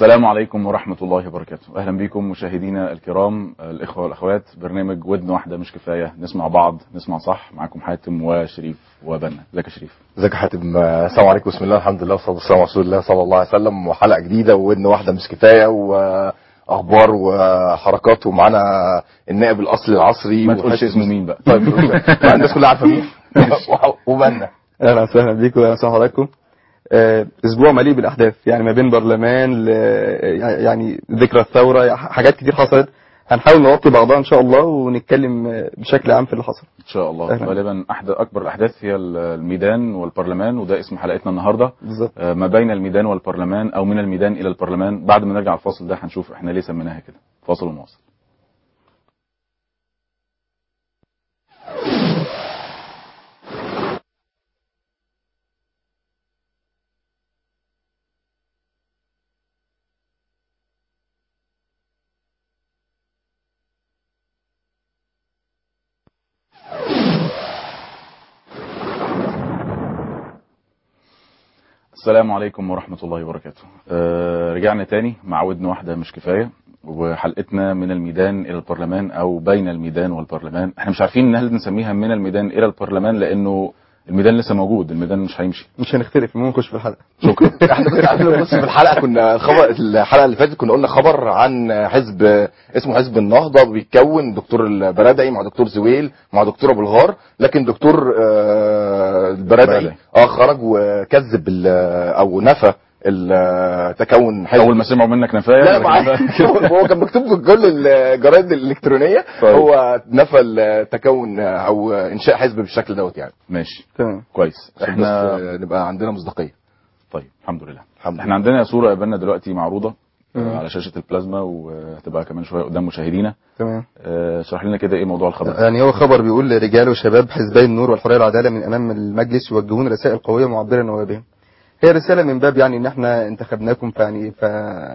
السلام عليكم ورحمة الله وبركاته أهلا بكم مشاهدينا الكرام الإخوة والأخوات برنامج ودن واحدة مش كفاية نسمع بعض نسمع صح معكم حاتم وشريف وبنا ازيك يا شريف ازيك يا حاتم آه، السلام عليكم بسم الله الحمد لله والصلاه والسلام على رسول الله صلى الله عليه وسلم وحلقه جديده ودن واحده مش كفايه واخبار وحركات ومعانا النائب الاصلي العصري ما تقولش وحاتم- اسمه مين بقى طيب مع الناس كلها عارفه مين وبنا اهلا وسهلا بيكم واهلا وسهلا حضراتكم آه، اسبوع مليء بالاحداث يعني ما بين برلمان ل يعني ذكرى الثوره حاجات كتير حصلت هنحاول نغطي بعضها ان شاء الله ونتكلم آه، بشكل عام في اللي حصل إن شاء الله أهلا. غالبا أحد أكبر الأحداث هي الميدان والبرلمان وده اسم حلقتنا النهاردة بالظبط آه، ما بين الميدان والبرلمان أو من الميدان إلى البرلمان بعد ما نرجع الفاصل ده هنشوف إحنا ليه سميناها كده فاصل ونواصل السلام عليكم ورحمة الله وبركاته آه رجعنا تاني مع ودن واحدة مش كفاية وحلقتنا من الميدان إلى البرلمان أو بين الميدان والبرلمان احنا مش عارفين هل نسميها من الميدان إلى البرلمان لأنه الميدان لسه موجود الميدان مش هيمشي مش هنختلف المهم نخش في الحلقه شكرا احنا بس قبل ما نبص في الحلقه كنا الخبر الحلقه اللي فاتت كنا قلنا خبر عن حزب اسمه حزب النهضه بيتكون دكتور البرادعي مع دكتور زويل مع دكتور ابو الغار لكن دكتور آه، البرادعي البرادعي. اه خرج وكذب ال- او نفى ال- تكون حزب أول ما سمعوا منك نفاية لا لكن معايا ده- هو كان مكتوب في كل الجرايد الالكترونيه طيب. هو نفى التكون او انشاء حزب بالشكل دوت يعني ماشي تمام كويس احنا احنا نبقى عندنا مصداقيه طيب الحمد لله الحمد احنا عندنا صورة قابلنا دلوقتي معروضة مم. آه، على شاشة البلازما وهتبقى كمان شوية قدام مشاهدينا تمام آه، اشرح لنا كده ايه موضوع الخبر يعني هو خبر بيقول رجال وشباب حزبي النور والحريه والعداله من امام المجلس يوجهون رسائل قويه معبره لنوابهم هي رساله من باب يعني ان احنا انتخبناكم فيعني ف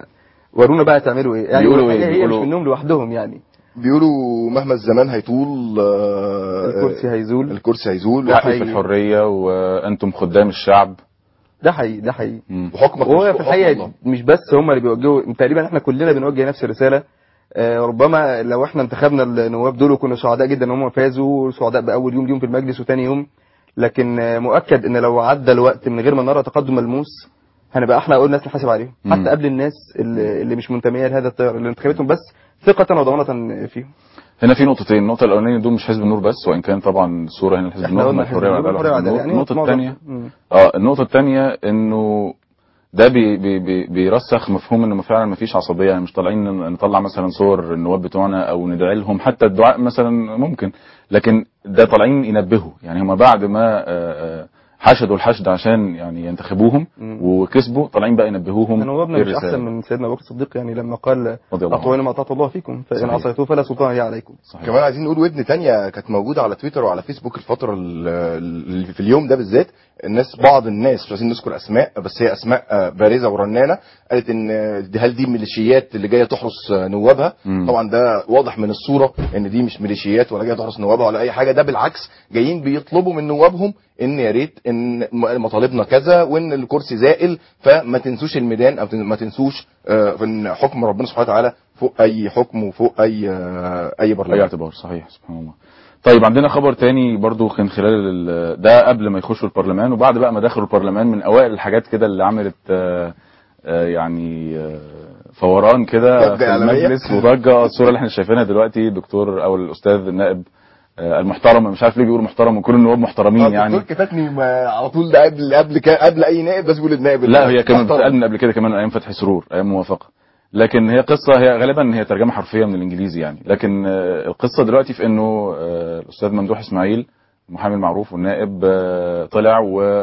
ورونا بقى تعملوا ايه يعني بيقولوا إيه؟ هي- هي بيقولوا- مش منهم لوحدهم يعني بيقولوا مهما الزمان هيطول آه، الكرسي هيزول الكرسي هيزول حقي في حقيقي. الحرية وانتم خدام الشعب ده حقيقي ده حقيقي مم. وحكمك وهو مش في حكم الحقيقه الله. مش بس هم اللي بيوجهوا تقريبا احنا كلنا بنوجه نفس الرساله آه، ربما لو احنا انتخبنا النواب دول وكنا سعداء جدا ان هم فازوا سعداء باول يوم ليهم في المجلس وتاني يوم لكن آه، مؤكد ان لو عدى الوقت من غير ما نرى تقدم ملموس هنبقى احنا اول ناس نحاسب عليهم مم. حتى قبل الناس اللي, اللي مش منتميه لهذا التيار اللي انتخبتهم بس ثقه وضمانه فيهم هنا في نقطتين النقطة الأولانية دول مش حزب النور بس وإن كان طبعا الصورة هنا حزب احنا النور قلنا هم الحرية الحزب والعدالة والحرية وحزب والعدالة، النور. يعني النقطة معظم- الثانية مم. اه النقطة الثانية إنه ده بي بي بي بيرسخ مفهوم انه فعلا ما فيش عصبيه يعني مش طالعين ن- نطلع مثلا صور النواب بتوعنا او ندعي لهم حتى الدعاء مثلا ممكن لكن ده طالعين ينبهوا يعني هم بعد ما آه، آه، حشدوا الحشد عشان يعني ينتخبوهم مم. وكسبوا طالعين بقى ينبهوهم نوابنا إيه مش الرسالة. احسن من سيدنا ابو بكر الصديق يعني لما قال رضي الله اطيعوا عنه ما اطاعت الله فيكم فان صحيح. عصيتوه فلا سلطان لي عليكم صحيح. كمان عايزين نقول ودن تانية كانت موجودة على تويتر وعلى فيسبوك الفترة ال- اللي في اليوم ده بالذات الناس بعض الناس مش عايزين نذكر اسماء بس هي اسماء آه، بارزة ورنانة قالت ان آه، دي- هل دي ميليشيات اللي جاية تحرس آه، نوابها مم. طبعا ده واضح من الصورة ان دي مش ميليشيات ولا جاية تحرس نوابها ولا اي حاجة ده بالعكس جايين بيطلبوا من نوابهم ان يا ريت ان م- مطالبنا كذا وان الكرسي زائل فما تنسوش الميدان او تن- ما تنسوش آه، ان حكم ربنا سبحانه وتعالى فوق اي حكم وفوق اي آه، اي اي برلمان اعتبار صحيح سبحان الله طيب عندنا خبر تاني برضو كان خلال ال- ده قبل ما يخشوا البرلمان وبعد بقى ما دخلوا البرلمان من اوائل الحاجات كده اللي عملت آه، آه، يعني آه، فوران كده ضجة في إعلامية. المجلس وضجه الصوره اللي احنا شايفينها دلوقتي الدكتور او الاستاذ النائب آه، المحترم مش عارف ليه بيقولوا محترم وكل النواب محترمين يعني الدكتور كفاتني ما- على طول ده قبل قبل كا- قبل اي نائب بس بيقول النائب لا هي كانت محترم. بتتقال من قبل كده كمان ايام فتحي سرور ايام موافقه لكن هي قصه هي غالبا هي ترجمه حرفيه من الانجليزي يعني لكن آه، القصه دلوقتي في انه آه، الاستاذ ممدوح اسماعيل المحامي المعروف والنائب آه، طلع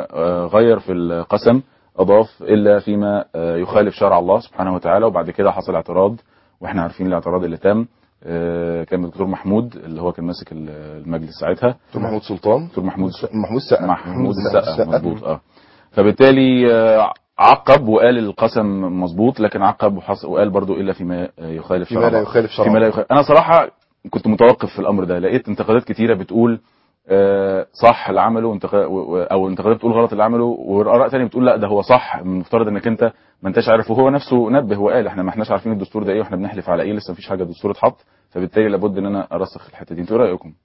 وغير في القسم اضاف الا فيما آه، يخالف شرع الله سبحانه وتعالى وبعد كده حصل اعتراض واحنا عارفين الاعتراض اللي تم آه، كان الدكتور محمود اللي هو كان ماسك المجلس ساعتها دكتور محمود سلطان دكتور محمود محمود سقا محمود السقا مظبوط اه فبالتالي آه، عقب وقال القسم مظبوط لكن عقب وحص- وقال برضو الا فيما آه، يخالف فيما شرع لا الله. يخالف شرع فيما لا الله. يخالف انا صراحه كنت متوقف في الامر ده لقيت انتقادات كتيره بتقول آه، صح اللي عمله وانتقا- و- و- او انتقادات بتقول غلط اللي عمله واراء تانية بتقول لا ده هو صح المفترض انك انت ما انتش عارف وهو نفسه نبه وقال احنا ما احناش عارفين الدستور ده ايه واحنا بنحلف على ايه لسه مفيش حاجه دستور اتحط فبالتالي لابد ان انا ارسخ الحته دي انتوا ايه رايكم؟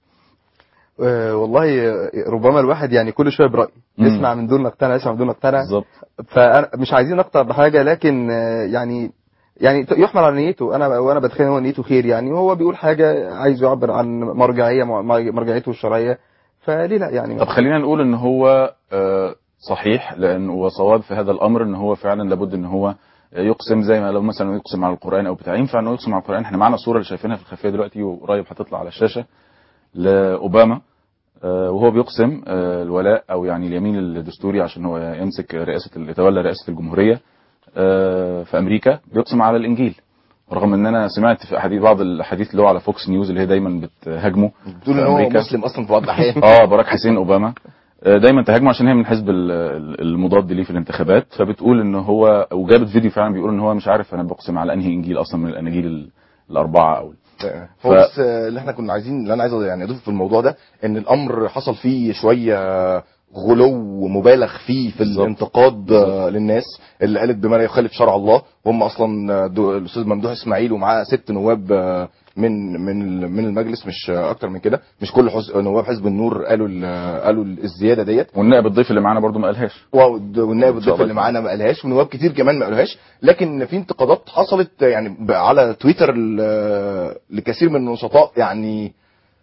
آه، والله آه، ربما الواحد يعني كل شويه براي مم. يسمع من دون نقتنع يسمع من دون نقتنع بالظبط فمش عايزين نقطع بحاجه لكن آه، يعني يعني يحمل على نيته انا وانا بتخيل هو نيته خير يعني وهو بيقول حاجه عايز يعبر عن مرجعيه مرجعيته الشرعيه فليه لا يعني طب خلينا نقول ان هو آه، صحيح لان وصواب في هذا الامر ان هو فعلا لابد ان هو يقسم زي ما لو مثلا يقسم على القران او بتاع ينفع انه يقسم على القران احنا معانا الصوره اللي شايفينها في الخلفيه دلوقتي وقريب هتطلع على الشاشه لاوباما آه، وهو بيقسم آه، الولاء او يعني اليمين الدستوري عشان هو يمسك رئاسه يتولى رئاسه الجمهوريه آه، في امريكا بيقسم على الانجيل رغم ان انا سمعت في احاديث بعض الاحاديث اللي هو على فوكس نيوز اللي هي دايما بتهاجمه بتقول ان في هو أمريكا. مسلم اصلا في بعض الاحيان اه باراك حسين اوباما آه، دايما تهاجمه عشان هي من الحزب ال- ال- المضاد ليه في الانتخابات فبتقول ان هو وجابت فيديو فعلا بيقول ان هو مش عارف انا بقسم على انهي انجيل اصلا من الاناجيل ال- الاربعه او هو ف- بس آه، اللي احنا كنا عايزين اللي انا عايز يعني اضيف في الموضوع ده ان الامر حصل فيه شويه غلو مبالغ فيه في بالظبط. الانتقاد آه، للناس اللي قالت بما لا يخالف شرع الله وهم اصلا آه، دو- الاستاذ ممدوح اسماعيل ومعاه ست نواب آه، من من ال- من المجلس مش آه، اكتر من كده مش كل حز... نواب حزب النور قالوا ال- قالوا الزياده ديت والنائب الضيف اللي معانا برضو ما قالهاش والد- والنائب إن شاء الضيف الله اللي معانا ما قالهاش ونواب كتير كمان ما قالوهاش لكن في انتقادات حصلت يعني ب- على تويتر ل- لكثير من النشطاء يعني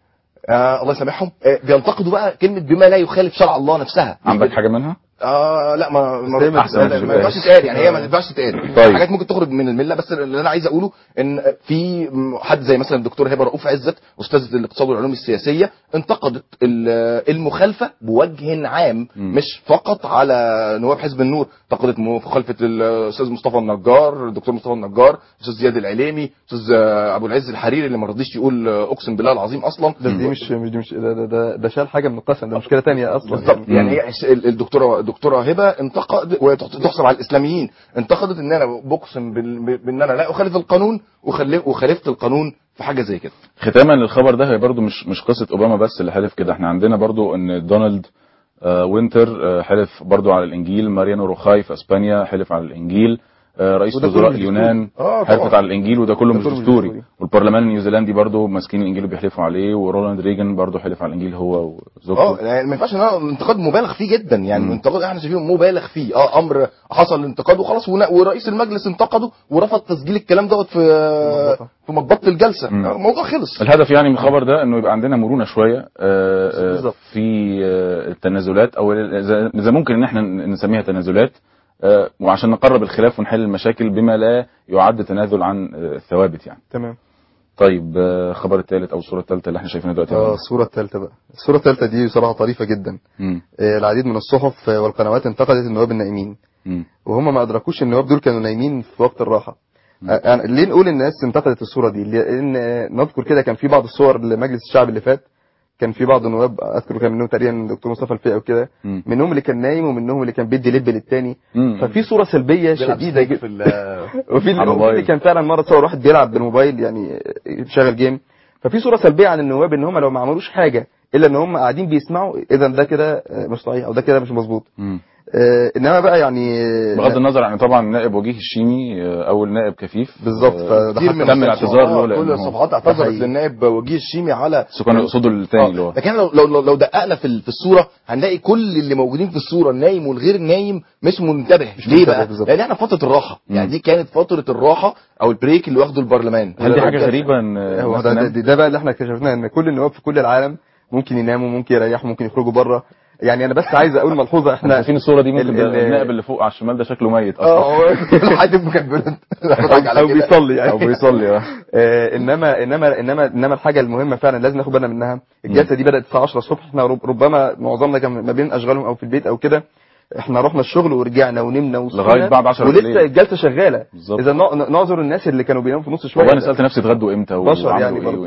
آه الله يسامحهم آه بينتقدوا بقى كلمه بما لا يخالف شرع الله نفسها عندك حاجه منها آه لا ما ما دايما أحسن ما- ما ما ينفعش تشوفهاش. تتقال يعني هي ما ينفعش تتقال طيب. حاجات ممكن تخرج من المله بس اللي انا عايز اقوله ان في حد زي مثلا الدكتور هبه رؤوف عزت استاذ الاقتصاد والعلوم السياسيه انتقدت ال- المخالفه بوجه عام مم. مش فقط على نواب حزب النور انتقدت مخالفه الاستاذ مصطفى النجار الدكتور مصطفى النجار الاستاذ زياد العليمي الاستاذ ابو العز الحريري اللي ما رضيش يقول اقسم بالله العظيم اصلا ده دي مش مش دي مش ده ده, ده, ده شال حاجه من القسم ده مشكله تانية اصلا بالظبط يعني هي الش- ال- الدكتوره الدكتوره هبه انتقد وتحسب على الاسلاميين انتقدت ان انا بقسم بال- بان انا لا اخالف القانون وخلي- وخالفت القانون في حاجه زي كده ختاما للخبر ده هي برضو مش مش قصه اوباما بس اللي حلف كده احنا عندنا برضو ان دونالد آه، وينتر آه، حلف برضو على الانجيل ماريانو روخاي في اسبانيا حلف على الانجيل آه، رئيس وده كله وزراء مش اليونان دستوري. آه، حلفت طبعا. على الانجيل وده كله ده مش كله مش دستوري دستوري. والبرلمان النيوزيلندي برضو ماسكين الانجيل وبيحلفوا عليه ورونالد ريجن برضو حلف على الانجيل هو اه وزوجته يعني ما ينفعش ان انا انتقاد مبالغ فيه جدا يعني مم. انتقاد احنا شايفينه مبالغ فيه اه امر حصل انتقاد وخلاص ون- ورئيس المجلس انتقده ورفض تسجيل الكلام دوت في مضبطة. في مضبطه الجلسه مم. الموضوع خلص الهدف يعني من الخبر ده انه يبقى عندنا مرونه شويه آه، آه، بالظبط. في آه، التنازلات او اذا إذا ممكن ان احنا نسميها تنازلات آه، وعشان نقرب الخلاف ونحل المشاكل بما لا يعد تنازل عن آه، الثوابت يعني تمام طيب آه، الخبر الثالث او الصوره الثالثه اللي احنا شايفينها دلوقتي اه الصوره الثالثه بقى الصوره الثالثه دي بصراحه طريفه جدا مم. آه، العديد من الصحف آه، والقنوات انتقدت النواب النائمين مم. وهم ما ادركوش النواب دول كانوا نايمين في وقت الراحه آه، يعني ليه نقول الناس انتقدت الصوره دي لان آه، نذكر كده كان في بعض الصور لمجلس الشعب اللي فات كان في بعض النواب اذكر كان منهم تقريبا الدكتور مصطفى الفقي وكده مم. منهم اللي كان نايم ومنهم اللي كان بيدي لب للتاني مم. ففي صوره سلبيه بيلعب شديده ستيك جدا في ال- وفي على اللي, وفي الموبايل. اللي كان فعلا مره تصور واحد بيلعب بالموبايل يعني شغل جيم ففي صوره سلبيه عن النواب ان هم لو ما عملوش حاجه الا ان هم قاعدين بيسمعوا اذا ده كده آه، مش صحيح او ده كده مش مظبوط مم. آه، انما بقى يعني آه، بغض النظر عن طبعا النائب وجيه الشيمي آه، اول نائب كفيف بالظبط آه، فده كتير حتى من تم الصفحات- الاعتذار له آه، لأن كل هو- الصفحات ده اعتذرت حقيقي. للنائب وجيه الشيمي على بس كانوا يقصدوا الثاني اللي هو لكن لو لو لو- لو دققنا في ال- في الصوره هنلاقي كل اللي موجودين في الصوره النايم والغير النايم مش منتبه مش ليه منتبه بقى؟ بالظبط. لان احنا في فتره الراحه مم. يعني دي كانت فتره الراحه او البريك اللي واخده البرلمان هل دي حاجه غريبه ان هو الناس ده, ده, تنام؟ ده, ده بقى اللي احنا اكتشفناه ان كل النواب في كل العالم ممكن يناموا ممكن يريحوا ممكن يخرجوا بره يعني انا بس عايز اقول ملحوظه احنا احنا شايفين الصوره دي ممكن ال- ده ال- النائب اللي فوق على الشمال ده شكله ميت اصلا اه هو الحاجب مكبر او بيصلي يعني او بيصلي اه آه، انما انما انما انما الحاجه المهمه فعلا لازم ناخد بالنا منها الجلسه دي بدات الساعه 10 الصبح احنا رب- ربما معظمنا كان ما بين اشغالهم او في البيت او كده احنا رحنا الشغل ورجعنا ونمنا وصحينا لغاية بعد 10 ولسه بالليل. الجلسه شغاله بالظبط. اذا نع- نعذر الناس اللي كانوا بيناموا في نص شويه والله انا سالت نفسي اتغدوا امتى بشر وعملوا يعني ايه برضه. ويعني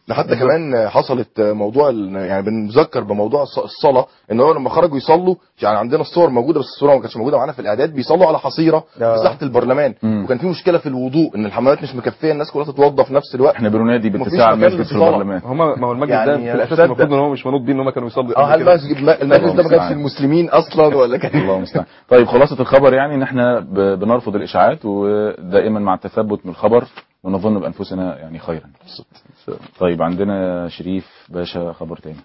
ده حتى كمان حصلت موضوع ال- يعني بنذكر بموضوع الص- الصلاه ان هو لما خرجوا يصلوا يعني عندنا الصور موجوده بس الصوره ما كانتش موجوده معانا في الاعداد بيصلوا على حصيره آه. في ساحه البرلمان مم. وكان في مشكله في الوضوء ان الحمامات مش مكفيه الناس كلها تتوضا في نفس الوقت احنا بننادي مفيش باتساع مكان المسجد في للصلاة. البرلمان هم ما هو المجلس يعني ده في الاساس تصدق. المفروض ان هو مش منوط بيه ان هم كانوا يصلوا اه قبل هل كده. المسجد المجلس ده ما كانش المسلمين اصلا ولا كان الله المستعان طيب خلاصة الخبر يعني ان احنا ب- بنرفض الاشاعات ودائما مع التثبت من الخبر ونظن بانفسنا يعني خيرا طيب عندنا شريف باشا خبر تاني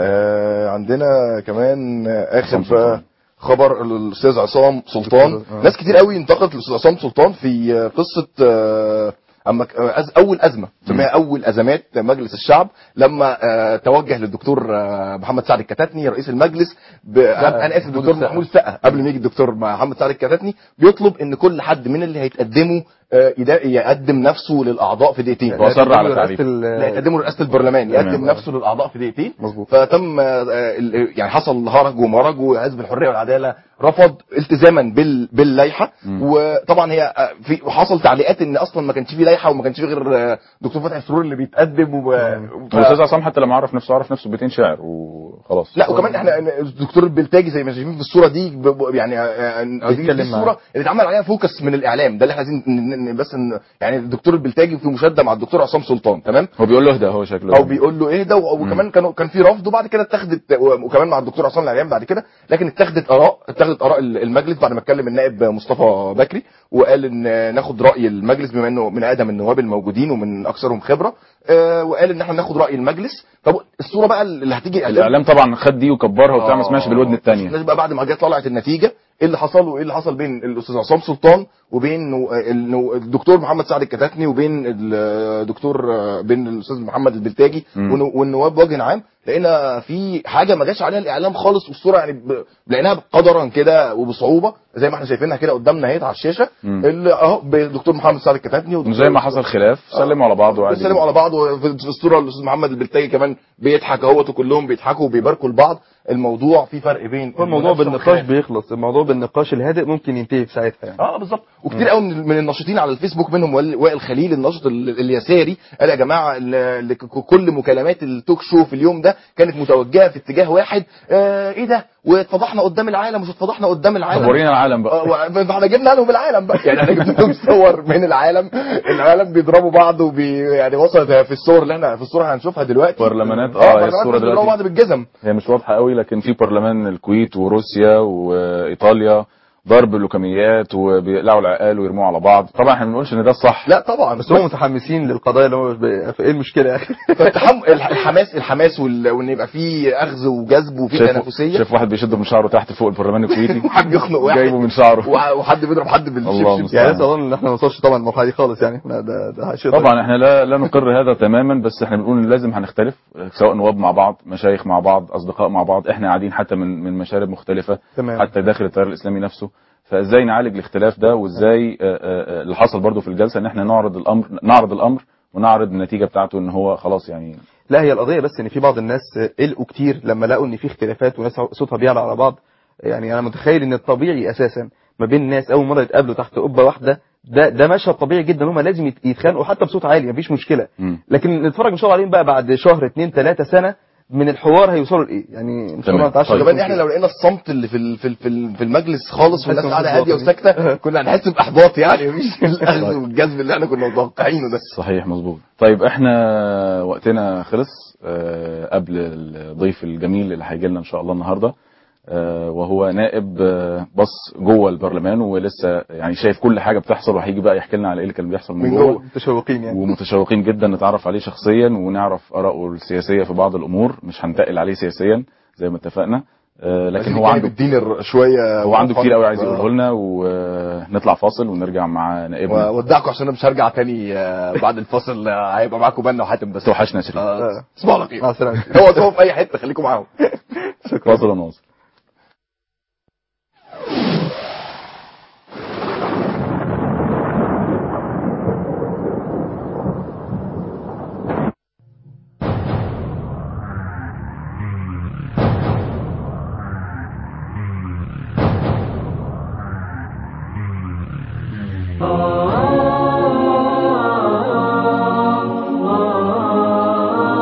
آه عندنا كمان آه، اخر عصام سلطان. بقى خبر الاستاذ عصام سلطان آه. ناس كتير قوي انتقدت الاستاذ عصام سلطان في آه، قصه آه، اما ك- آه، أز- اول ازمه سميها اول ازمات مجلس الشعب لما آه، توجه للدكتور آه، محمد سعد الكتاتني رئيس المجلس ب... انا اسف الدكتور السقا. محمود السقا قبل ما يجي الدكتور محمد سعد الكتاتني بيطلب ان كل حد من اللي هيتقدموا آه، يدا- يقدم نفسه للاعضاء في دقيقتين هو أصر على رئاسة تعريف. ال- لا يقدمه لرئاسه البرلمان يقدم تمام. نفسه للاعضاء في دقيقتين مظبوط. فتم آه، ال- يعني حصل هرج ومرج وحزب الحريه والعداله رفض التزاما بال باللائحه مم. وطبعا هي آه، في وحصل تعليقات ان اصلا ما كانش في لائحه وما كانش في غير آه، دكتور فتحي سرور اللي بيتقدم و... ف- والاستاذ عصام حتى لما عرف نفسه عرف نفسه بيتين شعر وخلاص لا وكمان احنا الدكتور البلتاجي زي ما شايفين في الصوره دي ب- ب- يعني آه، آه، دي, دي يتكلم الصوره معاه. اللي اتعمل عليها فوكس من الاعلام ده اللي احنا عايزين ن- ن- بس ن- يعني الدكتور البلتاجي في مشاده مع الدكتور عصام سلطان تمام هو بيقول له اهدى هو شكله او بيقول له ايه ده و- وكمان كانوا كان في رفض وبعد كده اتخذت وكمان مع الدكتور عصام العريان بعد كده لكن اتخذت اراء اتخذت اراء المجلس بعد ما اتكلم النائب مصطفى بكري وقال ان ناخد راي المجلس بما انه من اقدم النواب الموجودين ومن اكثرهم خبره آه، وقال ان احنا ناخد راي المجلس طب الصوره بقى اللي هتيجي الاعلام طبعا خد دي وكبرها وبتاع ما سمعش بالودن الثانيه الناس بقى بعد ما جت طلعت النتيجه ايه اللي حصل وايه اللي حصل بين الاستاذ عصام سلطان وبين نو- النو- الدكتور محمد سعد الكتاتني وبين الدكتور بين الاستاذ محمد البلتاجي مم. ونو- والنواب بوجه عام لقينا في حاجه ما جاش عليها الاعلام خالص والصوره يعني ب- لقيناها قدرا كده وبصعوبه زي ما احنا شايفينها كده قدامنا اهي على الشاشه مم. اللي اهو الدكتور محمد سعد الكتاتني إنه زي ما حصل خلاف سلموا على بعض وعادي بيسلموا على بعض وفي الصوره الاستاذ محمد البلتاجي كمان بيضحك اهوت وكلهم بيضحكوا وبيباركوا لبعض الموضوع في فرق بين هو الموضوع المنافسة بالنقاش والخلاف. بيخلص الموضوع بالنقاش الهادئ ممكن ينتهي في ساعتها يعني اه بالظبط وكتير قوي من من الناشطين على الفيسبوك منهم وائل وائل خليل الناشط ال- اليساري قال يا جماعه ال- ال- ك- كل مكالمات التوك شو في اليوم ده كانت متوجهه في اتجاه واحد آه ايه ده واتفضحنا قدام العالم مش اتفضحنا قدام طب العالم ورينا العالم بقى آه، و- فاحنا جبنا لهم العالم بقى يعني احنا جبنا لهم صور من العالم العالم بيضربوا بعض وبي يعني وصلت في الصور اللي احنا في الصور اللي هنشوفها دلوقتي برلمانات اه اه هي برلمانات الصوره بيضربوا دلوقتي بعض بالجزم هي مش واضحه قوي لكن في برلمان الكويت وروسيا وايطاليا ضرب اللوكميات وبيقلعوا العقال ويرموها على بعض طبعا احنا ما بنقولش ان ده الصح لا طبعا بس هم متحمسين للقضايا اللي هو ب- ايه المشكله يا اخي فالتحم... الح- الحماس الحماس وال... وان يبقى في اخذ وجذب وفي شايف تنافسيه شايف واحد بيشد من شعره تحت فوق البرلمان الكويتي وحد يخنق واحد جايبه من شعره وح- وحد بيضرب حد الله بالشبشب المستعان. يعني نسال الله ان احنا ما نوصلش طبعا المرحله دي خالص يعني احنا ده ده شيء طبيعي. طبعا احنا لا لا نقر هذا تماما بس احنا بنقول ان لازم هنختلف سواء نواب مع بعض مشايخ مع بعض اصدقاء مع بعض احنا قاعدين حتى من من مشارب مختلفه تمام. حتى داخل التيار الاسلامي نفسه فازاي نعالج الاختلاف ده وازاي آه، آه، آه، اللي حصل برضو في الجلسه ان احنا نعرض الامر نعرض الامر ونعرض النتيجه بتاعته ان هو خلاص يعني لا هي القضيه بس ان في بعض الناس قلقوا كتير لما لقوا ان في اختلافات وناس صوتها بيعلى على بعض يعني انا متخيل ان الطبيعي اساسا ما بين ناس اول مره يتقابلوا تحت قبه واحده ده ده مشهد طبيعي جدا هم لازم يت- يتخانقوا حتى بصوت عالي مفيش مشكله مم. لكن نتفرج ان شاء الله عليهم بقى بعد شهر اتنين تلاته سنه من الحوار هيوصلوا لايه يعني ان شاء تمام. الله نتعشى طيب. كمان احنا لو لقينا الصمت اللي في ال- في ال- في ال- في المجلس خالص والناس نحس قاعده هاديه بإحباط. وساكته كنا هنحس باحباط يعني مفيش الاخذ والجذب اللي احنا كنا متوقعينه ده صحيح مظبوط طيب احنا وقتنا خلص آه، قبل الضيف الجميل اللي هيجي لنا ان شاء الله النهارده آه، وهو نائب آه، بص جوه البرلمان ولسه يعني شايف كل حاجه بتحصل وهيجي بقى يحكي لنا على ايه اللي كان بيحصل من من جوه جوه. متشوقين يعني ومتشوقين جدا نتعرف عليه شخصيا ونعرف آراءه السياسية في بعض الأمور مش هنتقل عليه سياسيا زي ما اتفقنا آه، لكن هو عنده الدين الر- شويه هو عنده كتير قوي عايز آه. يقوله لنا ونطلع فاصل ونرجع مع نائبنا وودعكم عشان انا مش هرجع تاني آه، بعد الفاصل آه، هيبقى معاكم بنا وحاتم بس توحشنا يا شريف آه، تصبحوا على خير مع السلامه هو هو في اي حته خليكم معاهم فاصل ونواصل آه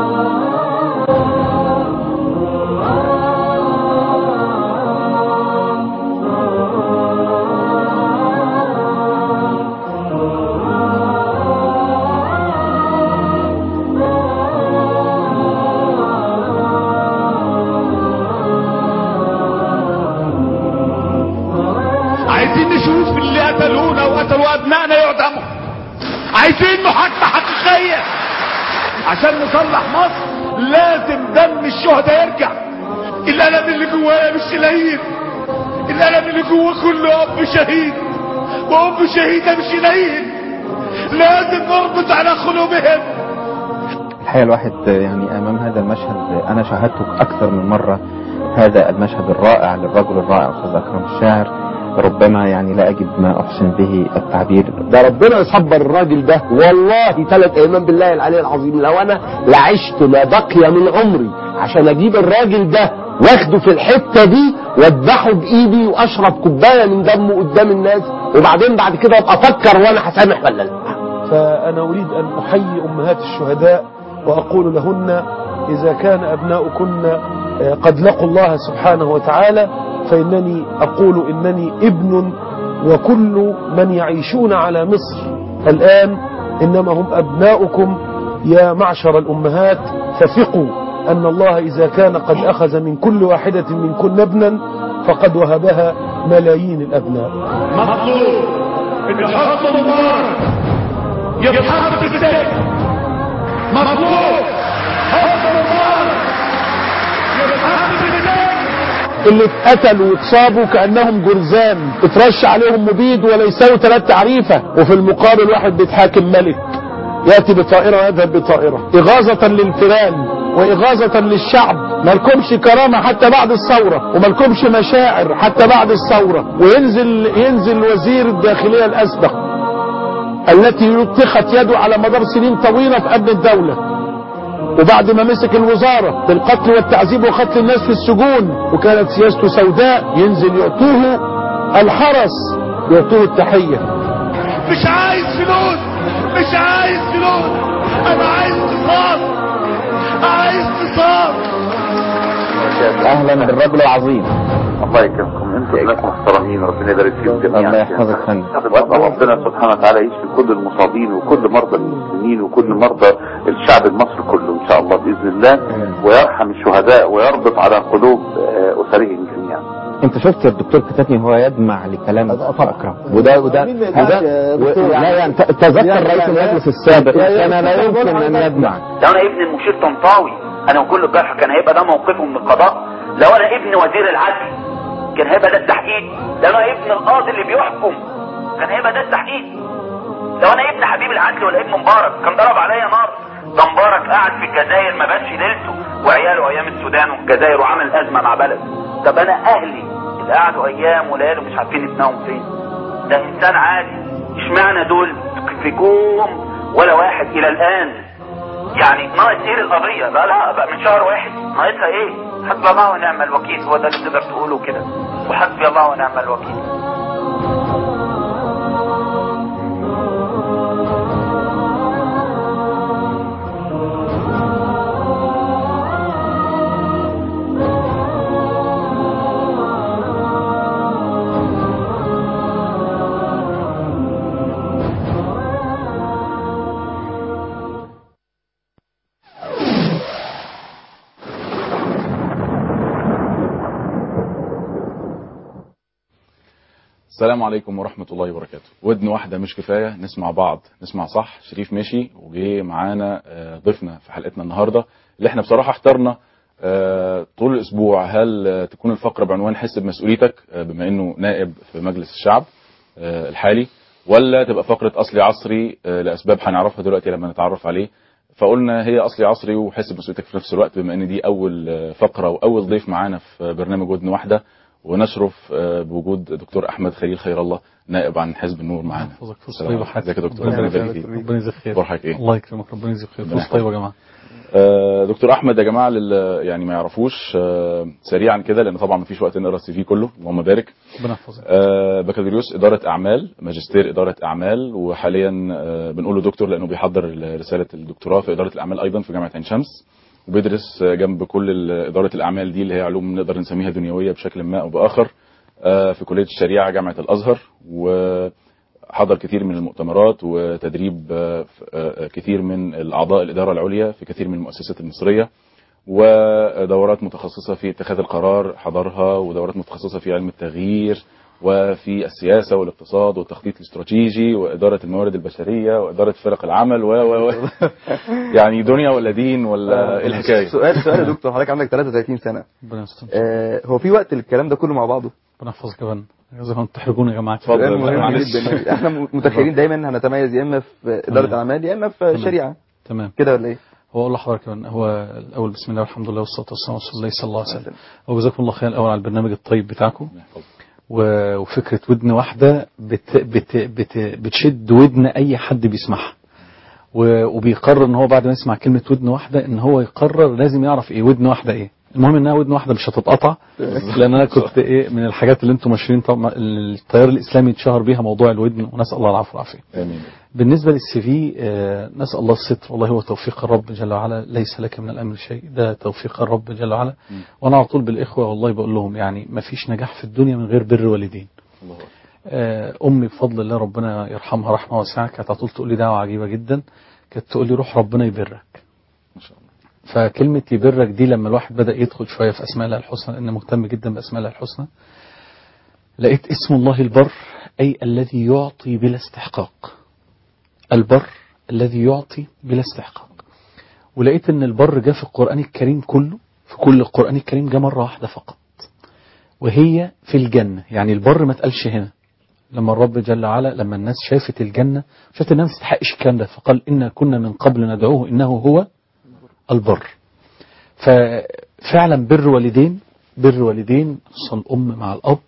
عشان نصلح مصر لازم دم الشهداء يرجع الألم اللي جوايا مش قليل الألم اللي جوا كل أب شهيد وأم شهيدة مش قليل لازم نربط على قلوبهم الحقيقة الواحد يعني أمام هذا المشهد أنا شاهدته أكثر من مرة هذا المشهد الرائع للرجل الرائع أستاذ أكرم الشاعر ربما يعني لا أجد ما أحسن به التعبير ده ربنا يصبر الراجل ده والله ثلاث ايمان بالله العلي العظيم لو انا لعشت ما بقي من عمري عشان اجيب الراجل ده واخده في الحته دي واذبحه بايدي واشرب كوبايه من دمه قدام الناس وبعدين بعد كده ابقى افكر وانا هسامح ولا لا فأنا أريد أن أحيي أمهات الشهداء وأقول لهن إذا كان أبناؤكن آه، قد لقوا الله سبحانه وتعالى فإنني أقول إنني ابن وكل من يعيشون على مصر الآن إنما هم أبناؤكم يا معشر الأمهات فثقوا أن الله إذا كان قد أخذ من كل واحدة منكن ابنا فقد وهبها ملايين الأبناء مطلوب ان حسن مبارك يتحط في السجن مطلوب حسن مبارك يتحط في السجن اللي اتقتلوا واتصابوا كأنهم جرذان اترش عليهم مبيد ولا يساوي ثلاث تعريفة وفي المقابل واحد بيتحاكم ملك يأتي بطائرة ويذهب بطائرة إغاظة للفئران وإغاظة للشعب مالكمش كرامة حتى بعد الثورة ومالكمش مشاعر حتى بعد الثورة وينزل ينزل وزير الداخلية الأسبق التي لطخت يده على مدار سنين طويلة في أمن الدولة وبعد ما مسك الوزارة بالقتل والتعذيب وقتل الناس في السجون وكانت سياسته سوداء ينزل يعطوه الحرس يعطوه التحية مش عايز فلوس مش عايز فلوس انا عايز قصاص عايز قصاص أهلا بالرجل العظيم الله يكرمكم انتم ناس محترمين ربنا يبارك فيكم جميعا الله يحفظك فندم واسال ربنا سبحانه وتعالى يشفي كل المصابين وكل مرضى المسلمين وكل مرضى الشعب المصري كله ان شاء الله باذن الله ويرحم الشهداء ويربط على قلوب آه، اسرهم جميعا انت شفت الدكتور كتاتني هو يدمع لكلام اكرم وده وده وده و- لا يعني ت- تذكر رئيس المجلس السابق كان لا يمكن ان يدمع لو انا ابن المشير طنطاوي انا وكل الجرح كان هيبقى ده موقفه من القضاء لو انا ابن وزير العدل كان هيبقى ده التحقيق لو انا ابن القاضي اللي بيحكم كان هيبقى ده التحقيق لو انا ابن حبيب العدل ولا ابن مبارك كان ضرب عليا نار ده مبارك قاعد في الجزائر ما باتش ليلته وعياله ايام السودان والجزائر وعمل ازمه مع بلد طب انا اهلي اللي قعدوا ايام وليالي مش عارفين ابنهم فين ده انسان عادي اشمعنى دول في كوم ولا واحد الى الان يعني ناقص ايه القضيه لا لا بقى من شهر واحد ناقصها ايه حسبي الله ونعم الوكيل هو ده اللي تقدر تقوله كده وحسبي الله ونعم الوكيل السلام عليكم ورحمة الله وبركاته ودن واحدة مش كفاية نسمع بعض نسمع صح شريف مشي وجه معانا آه، ضيفنا في حلقتنا النهاردة اللي احنا بصراحة اخترنا آه، طول الأسبوع هل آه، تكون الفقرة بعنوان حس بمسؤوليتك آه، بما أنه نائب في مجلس الشعب آه، الحالي ولا تبقى فقرة أصلي عصري آه، لأسباب هنعرفها دلوقتي لما نتعرف عليه فقلنا هي أصلي عصري وحس بمسؤوليتك في نفس الوقت بما أن دي أول آه، فقرة وأول ضيف معانا في برنامج ودن واحدة ونشرف آه، بوجود دكتور احمد خليل خير الله نائب عن حزب النور معانا يحفظك فرصة السلام طيبة عليكم. حياتك ازيك يا دكتور ربنا ربنا يبارك يبارك فيك فيك ربنا يجزيك خير فرحك ايه الله يكرمك ربنا يجزيك خير ربنا فرصة طيبة يا جماعة آه، دكتور احمد يا جماعه للي يعني ما يعرفوش آه، سريعا كده لان طبعا ما فيش وقت نقرا السي في كله اللهم بارك ربنا يحفظك آه، بكالوريوس اداره اعمال ماجستير اداره اعمال وحاليا آه، بنقول له دكتور لانه بيحضر رساله الدكتوراه في اداره الاعمال ايضا في جامعه عين شمس وبيدرس آه، جنب كل ال- اداره الاعمال دي اللي هي علوم نقدر نسميها دنيويه بشكل ما او باخر آه، في كليه الشريعه جامعه الازهر وحضر كثير من المؤتمرات وتدريب آه، ف- آه، كثير من الاعضاء الاداره العليا في كثير من المؤسسات المصريه ودورات متخصصه في اتخاذ القرار حضرها ودورات متخصصه في علم التغيير وفي السياسه والاقتصاد والتخطيط الاستراتيجي واداره الموارد البشريه واداره فرق العمل و و و يعني دنيا ولا دين ولا ايه الحكايه؟ سؤال سؤال يا دكتور حضرتك عندك 33 سنه ربنا يستر آه هو في وقت الكلام ده كله مع بعضه ربنا يحفظك يا فندم جزاكم الله تحرجوني يا جماعه اتفضل. سؤال مهم معلش. جدا احنا متخيلين دايما هنتميز يا اما في اداره تمام. اعمال يا اما في شريعه تمام كده ولا ايه؟ هو اقول لحضرتك كمان هو الاول بسم الله والحمد لله والصلاه والسلام على رسول الله صلى الله عليه وسلم وجزاكم الله خير الاول على البرنامج الطيب بتاعكم و- وفكره ودن واحده بت بت بت بتشد ودن اي حد بيسمعها و- وبيقرر ان هو بعد ما يسمع كلمه ودن واحده ان هو يقرر لازم يعرف ايه ودن واحده ايه المهم انها ودن واحده مش هتتقطع لان انا كنت ايه من الحاجات اللي انتم ماشيين طبعا التيار الاسلامي اتشهر بيها موضوع الودن ونسال الله العفو والعافيه امين بالنسبة للسي في آه، نسأل الله الستر والله هو توفيق الرب جل وعلا ليس لك من الأمر شيء ده توفيق الرب جل وعلا وأنا على طول بالإخوة والله بقول لهم يعني ما فيش نجاح في الدنيا من غير بر والدين الله أكبر. آه، أمي بفضل الله ربنا يرحمها رحمة واسعة كانت على طول تقول لي دعوة عجيبة جدا كانت تقول لي روح ربنا يبرك ما شاء الله فكلمة يبرك دي لما الواحد بدأ يدخل شوية في أسماء الله الحسنى لأن مهتم جدا بأسماء الله الحسنى لقيت اسم الله البر أي الذي يعطي بلا استحقاق البر الذي يعطي بلا استحقاق ولقيت ان البر جاء في القرآن الكريم كله في كل القرآن الكريم جاء مرة واحدة فقط وهي في الجنة يعني البر ما تقالش هنا لما الرب جل وعلا لما الناس شافت الجنة شافت انها ما تستحقش الكلام ده فقال إنا كنا من قبل ندعوه إنه هو البر ففعلا بر والدين بر والدين خصوصا الأم مع الأب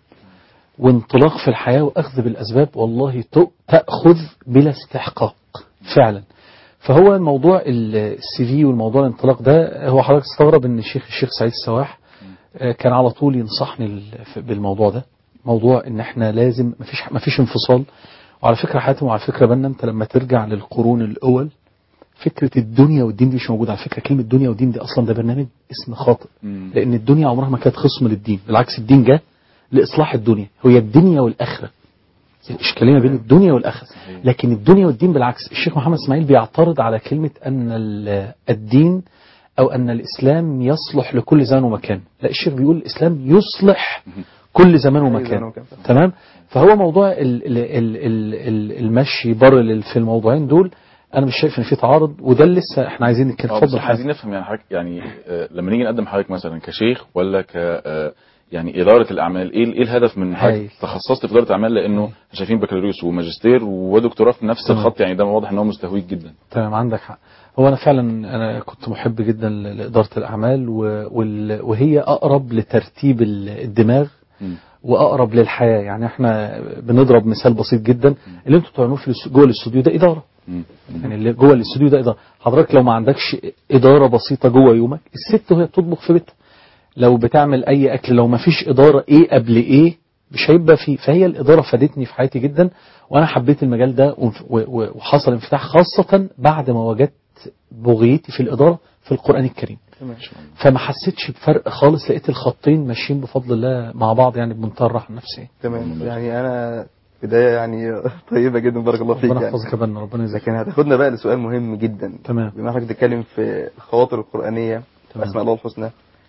وانطلاق في الحياة وأخذ بالأسباب والله ت- تأخذ بلا استحقاق فعلا فهو الموضوع السي في والموضوع الانطلاق ده هو حضرتك تستغرب ان الشيخ الشيخ سعيد السواح آه، كان على طول ينصحني ال- في- بالموضوع ده موضوع ان احنا لازم مفيش مفيش انفصال وعلى فكره حاتم وعلى فكره بنا انت لما ترجع للقرون الاول فكره الدنيا والدين دي مش موجوده على فكره كلمه دنيا والدين دي اصلا ده برنامج اسم خاطئ مم. لان الدنيا عمرها ما كانت خصم للدين بالعكس الدين جه لاصلاح الدنيا هي الدنيا والاخره الاشكاليه ما بين الدنيا والاخره لكن الدنيا والدين بالعكس الشيخ محمد اسماعيل بيعترض على كلمه ان ال- الدين او ان الاسلام يصلح لكل زمان ومكان لا الشيخ بيقول الاسلام يصلح كل زمان زمان ومكان ومكان. تمام فهو موضوع ال ال ال ال ال المشي بر لل- في الموضوعين دول انا مش شايف ان في تعارض وده اللي لسه احنا عايزين نتكلم اه بس اتفضل احنا عايزين حضرتك نفهم يعني حضرتك يعني آه، لما نيجي نقدم حضرتك مثلا كشيخ ولا ك آه، يعني إدارة الأعمال إيه إيه الهدف من هايل. حضرتك تخصصت في إدارة الأعمال لأنه شايفين بكالوريوس وماجستير ودكتوراه في نفس تمام. الخط يعني ده واضح إن هو مستهويك جدا تمام عندك حق هو انا فعلا انا كنت محب جدا ل- لاداره الاعمال و- وال- وهي اقرب لترتيب ال- الدماغ مم. واقرب للحياه يعني احنا بنضرب مثال بسيط جدا اللي انتوا بتعملوه في الاس- جوه الاستوديو ده اداره مم. يعني اللي جوه الاستوديو ده اداره حضرتك لو ما عندكش اداره بسيطه جوه يومك الست وهي بتطبخ في بيتها لو بتعمل اي اكل لو ما فيش اداره ايه قبل ايه مش هيبقى فيه فهي الاداره فادتني في حياتي جدا وانا حبيت المجال ده وانف- و- و- وحصل انفتاح خاصه بعد ما وجدت بغيتي في الاداره في القران الكريم فما حسيتش بفرق خالص لقيت الخطين ماشيين بفضل الله مع بعض يعني بمنتهى الراحه النفسيه تمام يعني انا بدايه يعني طيبه جدا بارك الله فيك ربنا يعني يحفظك يا بنا ربنا يجزاك لكن هتاخدنا بقى لسؤال مهم جدا تمام بما حضرتك بتتكلم في الخواطر القرآنية تمام. أسماء الله الحسنى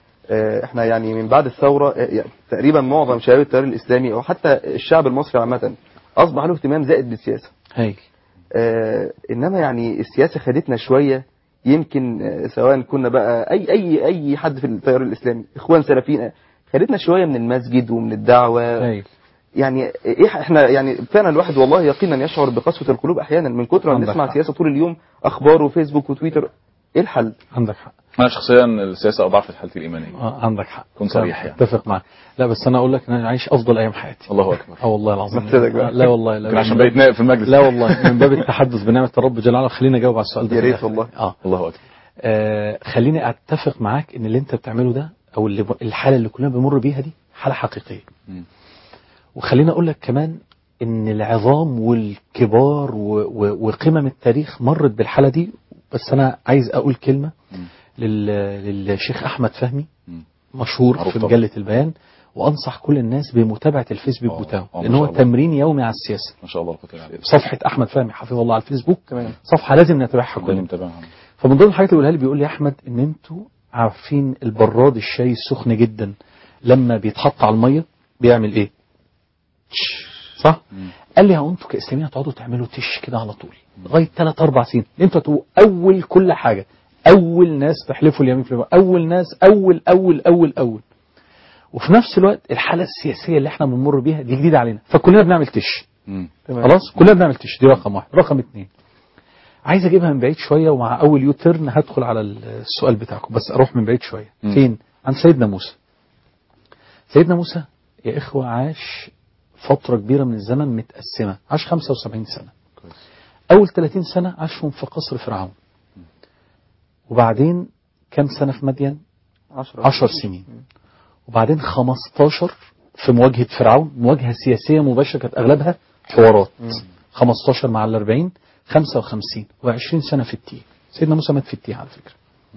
آه، احنا يعني من بعد الثورة آه، يعني تقريبا معظم شباب التيار الإسلامي أو حتى الشعب المصري عامة أصبح له اهتمام زائد بالسياسة هايل آه، إنما يعني السياسة خدتنا شوية يمكن آه، سواء كنا بقى أي أي أي حد في التيار الإسلامي إخوان سلفيين آه، خدتنا شوية من المسجد ومن الدعوة هايل يعني ايه احنا يعني فعلا الواحد والله يقينا يشعر بقسوه القلوب احيانا من كتر ما عندك بنسمع حق. سياسه طول اليوم اخبار وفيسبوك وتويتر ايه الحل؟ عندك حق أنا شخصيا السياسة أضعفت حالتي الإيمانية آه عندك حق كن صريح يعني. اتفق معاك لا بس انا اقول لك ان انا عايش افضل ايام حياتي الله أكبر اه والله العظيم محسدك بقى. لا والله لا يمكن عشان بقيت نائب في المجلس لا والله من باب التحدث بنعمه الرب جل وعلا خليني اجاوب على السؤال ده يا في ريت الآخر. والله. اه الله أكبر آه، خليني اتفق معاك ان اللي انت بتعمله ده او اللي الحاله اللي كلنا بنمر بيها دي حاله حقيقيه مم. وخليني اقول لك كمان ان العظام والكبار و- و- وقمم التاريخ مرت بالحاله دي بس انا عايز اقول كلمه مم. لل- للشيخ احمد فهمي مم. مشهور معروف في طبعا. مجله البيان وانصح كل الناس بمتابعه الفيسبوك آه، بتاعه آه، ما لان شاء هو الله. تمرين يومي على السياسه ما شاء الله قلت عليه صفحه احمد فهمي حفظه الله على الفيسبوك تمام صفحه لازم نتابعها كلنا كلنا متابعها فمن ضمن الحاجات اللي بيقولها لي بيقول لي يا احمد ان انتوا عارفين البراد الشاي السخن جدا لما بيتحط على الميه بيعمل ايه تش صح قال لي هو انتوا كاسلاميين هتقعدوا تعملوا تش كده على طول لغايه 3 4 سنين انتوا هتبقوا اول كل حاجه اول ناس تحلفوا اليمين في اليمين. اول ناس اول اول اول اول وفي نفس الوقت الحاله السياسيه اللي احنا بنمر بيها دي جديده علينا فكلنا بنعمل تش مم. خلاص كلنا بنعمل تش دي رقم واحد رقم اثنين عايز اجيبها من بعيد شويه ومع اول يو تيرن هدخل على السؤال بتاعكم بس اروح من بعيد شويه مم. فين عن سيدنا موسى سيدنا موسى يا اخوه عاش فتره كبيره من الزمن متقسمه عاش 75 سنه كويس. اول 30 سنه عاشهم في قصر فرعون وبعدين كام سنه في مدين 10 10 سنين وبعدين 15 في مواجهة فرعون مواجهة سياسية مباشرة كانت أغلبها حوارات 15 مع ال 40 55 و20 سنة في التيه سيدنا موسى مات في التيه على فكرة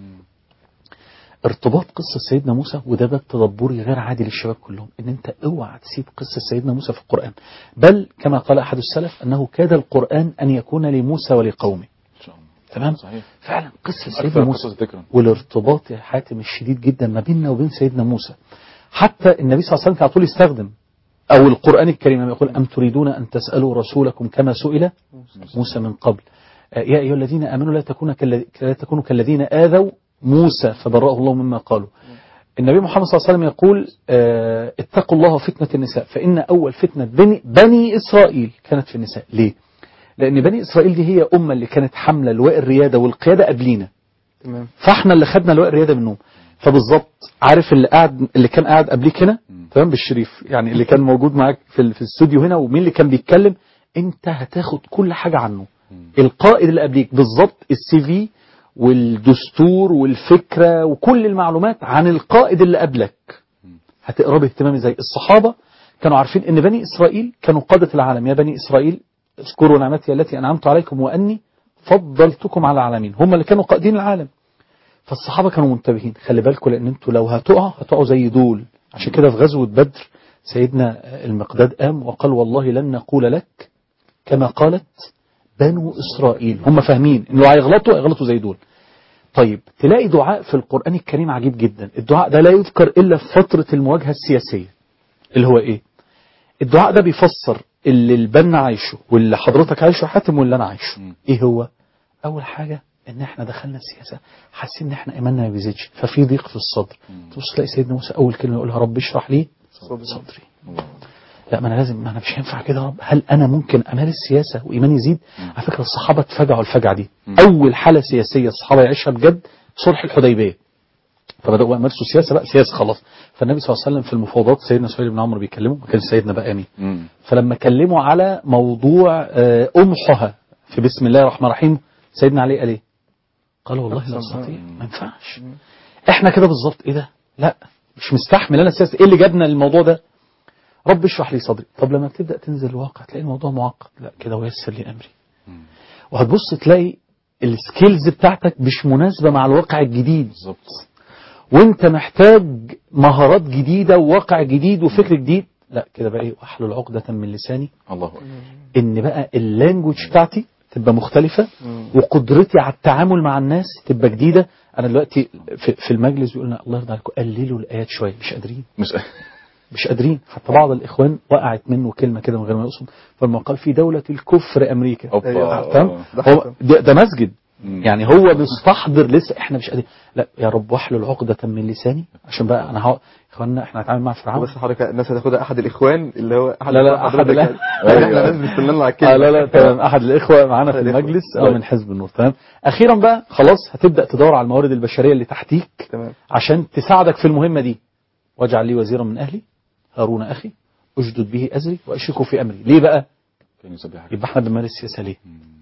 ارتباط قصة سيدنا موسى وده باب تدبري غير عادي للشباب كلهم ان انت اوعى تسيب قصة سيدنا موسى في القرآن بل كما قال احد السلف انه كاد القرآن ان يكون لموسى ولقومه ان شاء الله تمام صحيح فعلا قصة أكثر سيدنا موسى قصص ذكرا والارتباط يا حاتم الشديد جدا ما بيننا وبين سيدنا موسى حتى النبي صلى الله عليه وسلم كان على طول يستخدم او القران الكريم لما يقول ام تريدون ان تسالوا رسولكم كما سئل موسى من قبل آه، يا ايها الذين امنوا لا تكونوا كالذي- لا تكونوا كالذين اذوا موسى فبرأه الله مما قالوا النبي محمد صلى الله عليه وسلم يقول آه، اتقوا الله فتنة النساء فإن أول فتنة بني, بني إسرائيل كانت في النساء ليه؟ لأن بني إسرائيل دي هي أمة اللي كانت حاملة لواء الريادة والقيادة قبلينا تمام فاحنا اللي خدنا لواء الرياده منهم فبالظبط عارف اللي قاعد اللي كان قاعد قبليك هنا تمام بالشريف يعني اللي كان موجود معاك في ال- في الاستوديو هنا ومين اللي كان بيتكلم انت هتاخد كل حاجه عنه القائد اللي قبليك بالظبط السي في والدستور والفكره وكل المعلومات عن القائد اللي قبلك هتقرا باهتمام ازاي الصحابه كانوا عارفين ان بني اسرائيل كانوا قاده العالم يا بني اسرائيل اذكروا نعمتي التي انعمت عليكم واني فضلتكم على العالمين هم اللي كانوا قائدين العالم فالصحابه كانوا منتبهين خلي بالكم لان انتوا لو هتقعوا هتقعوا زي دول عشان كده في غزوه بدر سيدنا المقداد قام وقال والله لن نقول لك كما قالت بنو اسرائيل هم فاهمين ان لو هيغلطوا هيغلطوا زي دول طيب تلاقي دعاء في القران الكريم عجيب جدا الدعاء ده لا يذكر الا في فتره المواجهه السياسيه اللي هو ايه الدعاء ده بيفسر اللي البنا عايشه واللي حضرتك عايشه حاتم واللي انا عايشه ايه هو اول حاجه ان احنا دخلنا السياسه حاسين ان احنا ايماننا ما بيزيدش ففي ضيق في الصدر تبص تلاقي سيدنا موسى اول كلمه يقولها رب اشرح لي صدري لا ما انا لازم ما انا مش هينفع كده يا رب هل انا ممكن امارس سياسه وايماني يزيد على فكره الصحابه اتفاجئوا الفجعه دي اول حاله سياسيه الصحابه يعيشها بجد صلح الحديبيه فبداوا يمارسوا سياسه بقى سياسه خلاص فالنبي صلى الله عليه وسلم في المفاوضات سيدنا سهيل بن عمرو بيكلمه ما كانش سيدنا بقى امين مم. فلما كلموا على موضوع آه، امحها في بسم الله الرحمن الرحيم سيدنا علي قال ايه؟ قال والله لا استطيع ما ينفعش احنا كده بالظبط ايه ده؟ لا مش مستحمل انا السياسه ايه اللي جابنا للموضوع ده؟ رب اشرح لي صدري طب لما تبدا تنزل الواقع تلاقي الموضوع معقد لا كده ويسر لي امري وهتبص تلاقي السكيلز بتاعتك مش مناسبه مع الواقع الجديد بالظبط وانت محتاج مهارات جديده وواقع جديد وفكر جديد لا كده بقى ايه واحلل عقده من لساني الله اكبر ان بقى اللانجوج بتاعتي تبقى مختلفة وقدرتي على التعامل مع الناس تبقى جديدة انا دلوقتي في, في المجلس بيقول لنا الله يرضى عليكم قللوا الايات شوية مش قادرين مش مش قادرين حتى بعض الاخوان وقعت منه كلمة كده من غير ما يقصد فلما قال في دولة الكفر امريكا أوبا. تمام ده هو حصل. ده, ده مسجد مم. يعني هو مستحضر لسه احنا مش قادرين لا يا رب واحلل عقدة من لساني عشان بقى انا هو اخواننا احنا هنتعامل مع فرعون بس حضرتك الناس هتاخدها احد الاخوان اللي هو احد لا، لا، الإخوان أحد حضرتك الإخوان. يعني. احنا ناس بنستنى على الكلمه آه لا لا تمام احد الاخوه معانا في أحد الإخوة. المجلس اه طيب. من حزب النور تمام اخيرا بقى خلاص هتبدا تدور على الموارد البشريه اللي تحتيك تمام عشان تساعدك في المهمه دي واجعل لي وزيرا من اهلي هارون اخي اشدد به ازري واشركه في امري ليه بقى كان يسبحك يبقى احنا بنمارس السياسه ليه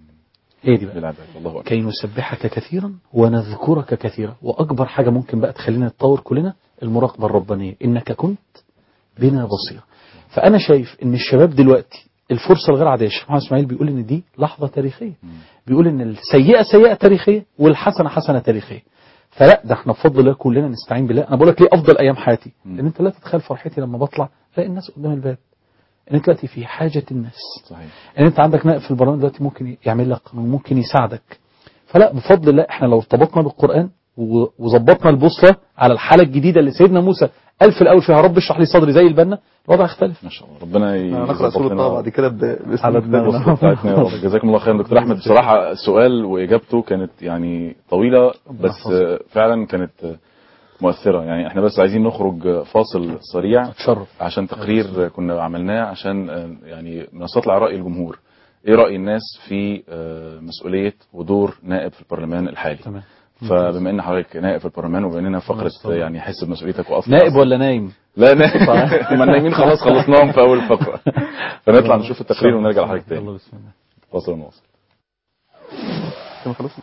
هي دي بقى للعباد الله اكبر كي نسبحك كثيرا ونذكرك كثيرا واكبر حاجه ممكن بقى تخلينا نتطور كلنا المراقبه الربانيه انك كنت بنا بصير فانا شايف ان الشباب دلوقتي الفرصه الغير عاديه الشيخ محمد اسماعيل بيقول ان دي لحظه تاريخيه بيقول ان السيئه سيئه تاريخيه والحسنه حسنه تاريخيه فلا ده احنا بفضل الله كلنا نستعين بالله انا بقول لك ليه افضل ايام حياتي لان انت لا تتخيل فرحتي لما بطلع الاقي الناس قدام الباب ان انت دلوقتي في حاجه الناس صحيح ان انت عندك نائب في البرلمان دلوقتي ممكن يعمل لك قانون ممكن يساعدك فلا بفضل الله احنا لو ارتبطنا بالقران و- وظبطنا البوصله على الحاله الجديده اللي سيدنا موسى قال في الاول فيها رب اشرح لي صدري زي البنا الوضع اختلف ما شاء الله ربنا نقرا يظبط سوره لنا طه بعد كده ب- باسم على الله. دماغنا. بتاعتنا يا رب جزاكم الله خيرا دكتور احمد بصراحه السؤال واجابته كانت يعني طويله بس آه، فعلا كانت آه، مؤثره يعني احنا بس عايزين نخرج آه، فاصل سريع اتشرف عشان تقرير كنا عملناه عشان آه، يعني نستطلع راي الجمهور ايه راي الناس في آه، مسؤوليه ودور نائب في البرلمان الحالي تمام فبما ان حضرتك نائب في البرلمان وبما اننا فقره طبعا. يعني حس بمسؤوليتك وقف نائب ولا نايم لا نائب ما النايمين خلاص خلصناهم في اول فقره فنطلع نشوف التقرير ونرجع لحضرتك تاني يلا بسم الله فاصل ونواصل كده خلاص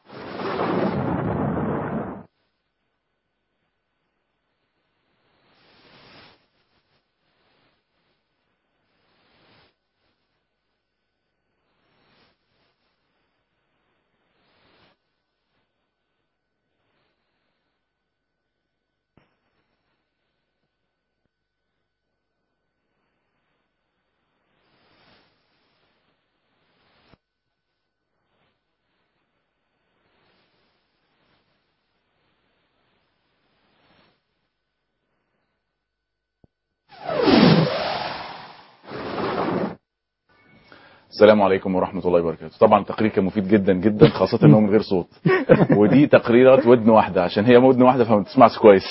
السلام عليكم ورحمة الله وبركاته طبعا التقرير كان مفيد جدا جدا خاصة انه من غير صوت ودي تقريرات ودن واحدة عشان هي ودن واحدة فما بتسمعش كويس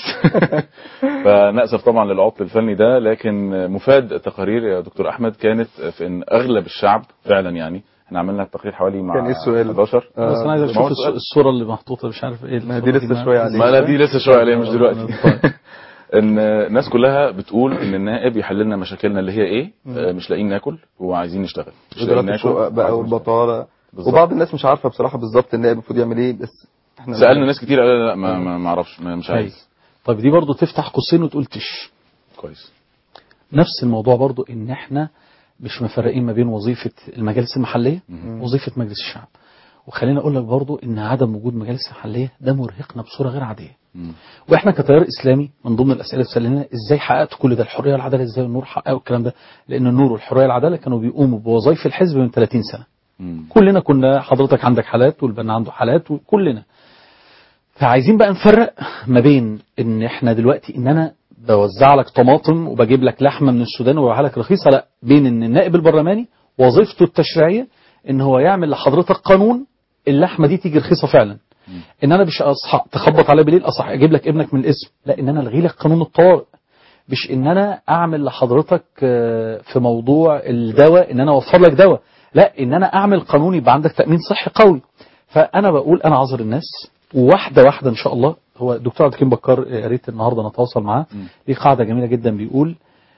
فنأسف طبعا للعطل الفني ده لكن مفاد التقارير يا دكتور احمد كانت في ان اغلب الشعب فعلا يعني احنا عملنا التقرير حوالي مع كان إيه السؤال؟ 11 بس انا عايز ما هو اشوف السؤال. الص- الصوره اللي محطوطه مش عارف ايه ما دي الصورة لسه شوية عليها. ما لا دي لسه شويه عليها مش دلوقتي طيب. ان الناس كلها بتقول ان النائب يحل لنا مشاكلنا اللي هي ايه آه، مش لاقيين ناكل وعايزين نشتغل مش لاقيين وزارات الشقق بقى وعايزين نشتغل. والبطاله بالظبط. وبعض الناس مش عارفه بصراحه بالظبط النائب المفروض يعمل ايه بس احنا سالنا ناس كتير قالوا لا ما ما ما اعرفش ما- مش أيوة. عايز طيب دي برضو تفتح قوسين وتقول تش كويس نفس الموضوع برضو ان احنا مش مفرقين ما بين وظيفة المجالس المحلية ووظيفة مجلس الشعب وخلينا اقول لك برضو ان عدم وجود مجالس محلية ده مرهقنا بصورة غير عادية مم. واحنا كتيار اسلامي من ضمن الاسئله اللي سالناها ازاي حققت كل ده الحريه والعداله ازاي النور حققوا الكلام ده لان النور والحريه والعداله كانوا بيقوموا بوظائف الحزب من 30 سنه مم. كلنا كنا حضرتك عندك حالات والبنا عنده حالات وكلنا فعايزين بقى نفرق ما بين ان احنا دلوقتي ان انا بوزع لك طماطم وبجيب لك لحمه من السودان وببيعها لك رخيصه لا بين ان النائب البرلماني وظيفته التشريعيه ان هو يعمل لحضرتك قانون اللحمه دي تيجي رخيصه فعلا ان انا مش اصحى تخبط عليا بالليل اصحى اجيب لك ابنك من الاسم لا ان انا الغي لك قانون الطوارئ مش ان انا اعمل لحضرتك آه، في موضوع الدواء ان انا اوفر لك دواء لا ان انا اعمل قانون يبقى عندك تامين صحي قوي فانا بقول انا عذر الناس وواحده واحده ان شاء الله هو الدكتور عبد الحكيم بكار آه، يا ريت النهارده نتواصل معاه ليه قاعده جميله جدا بيقول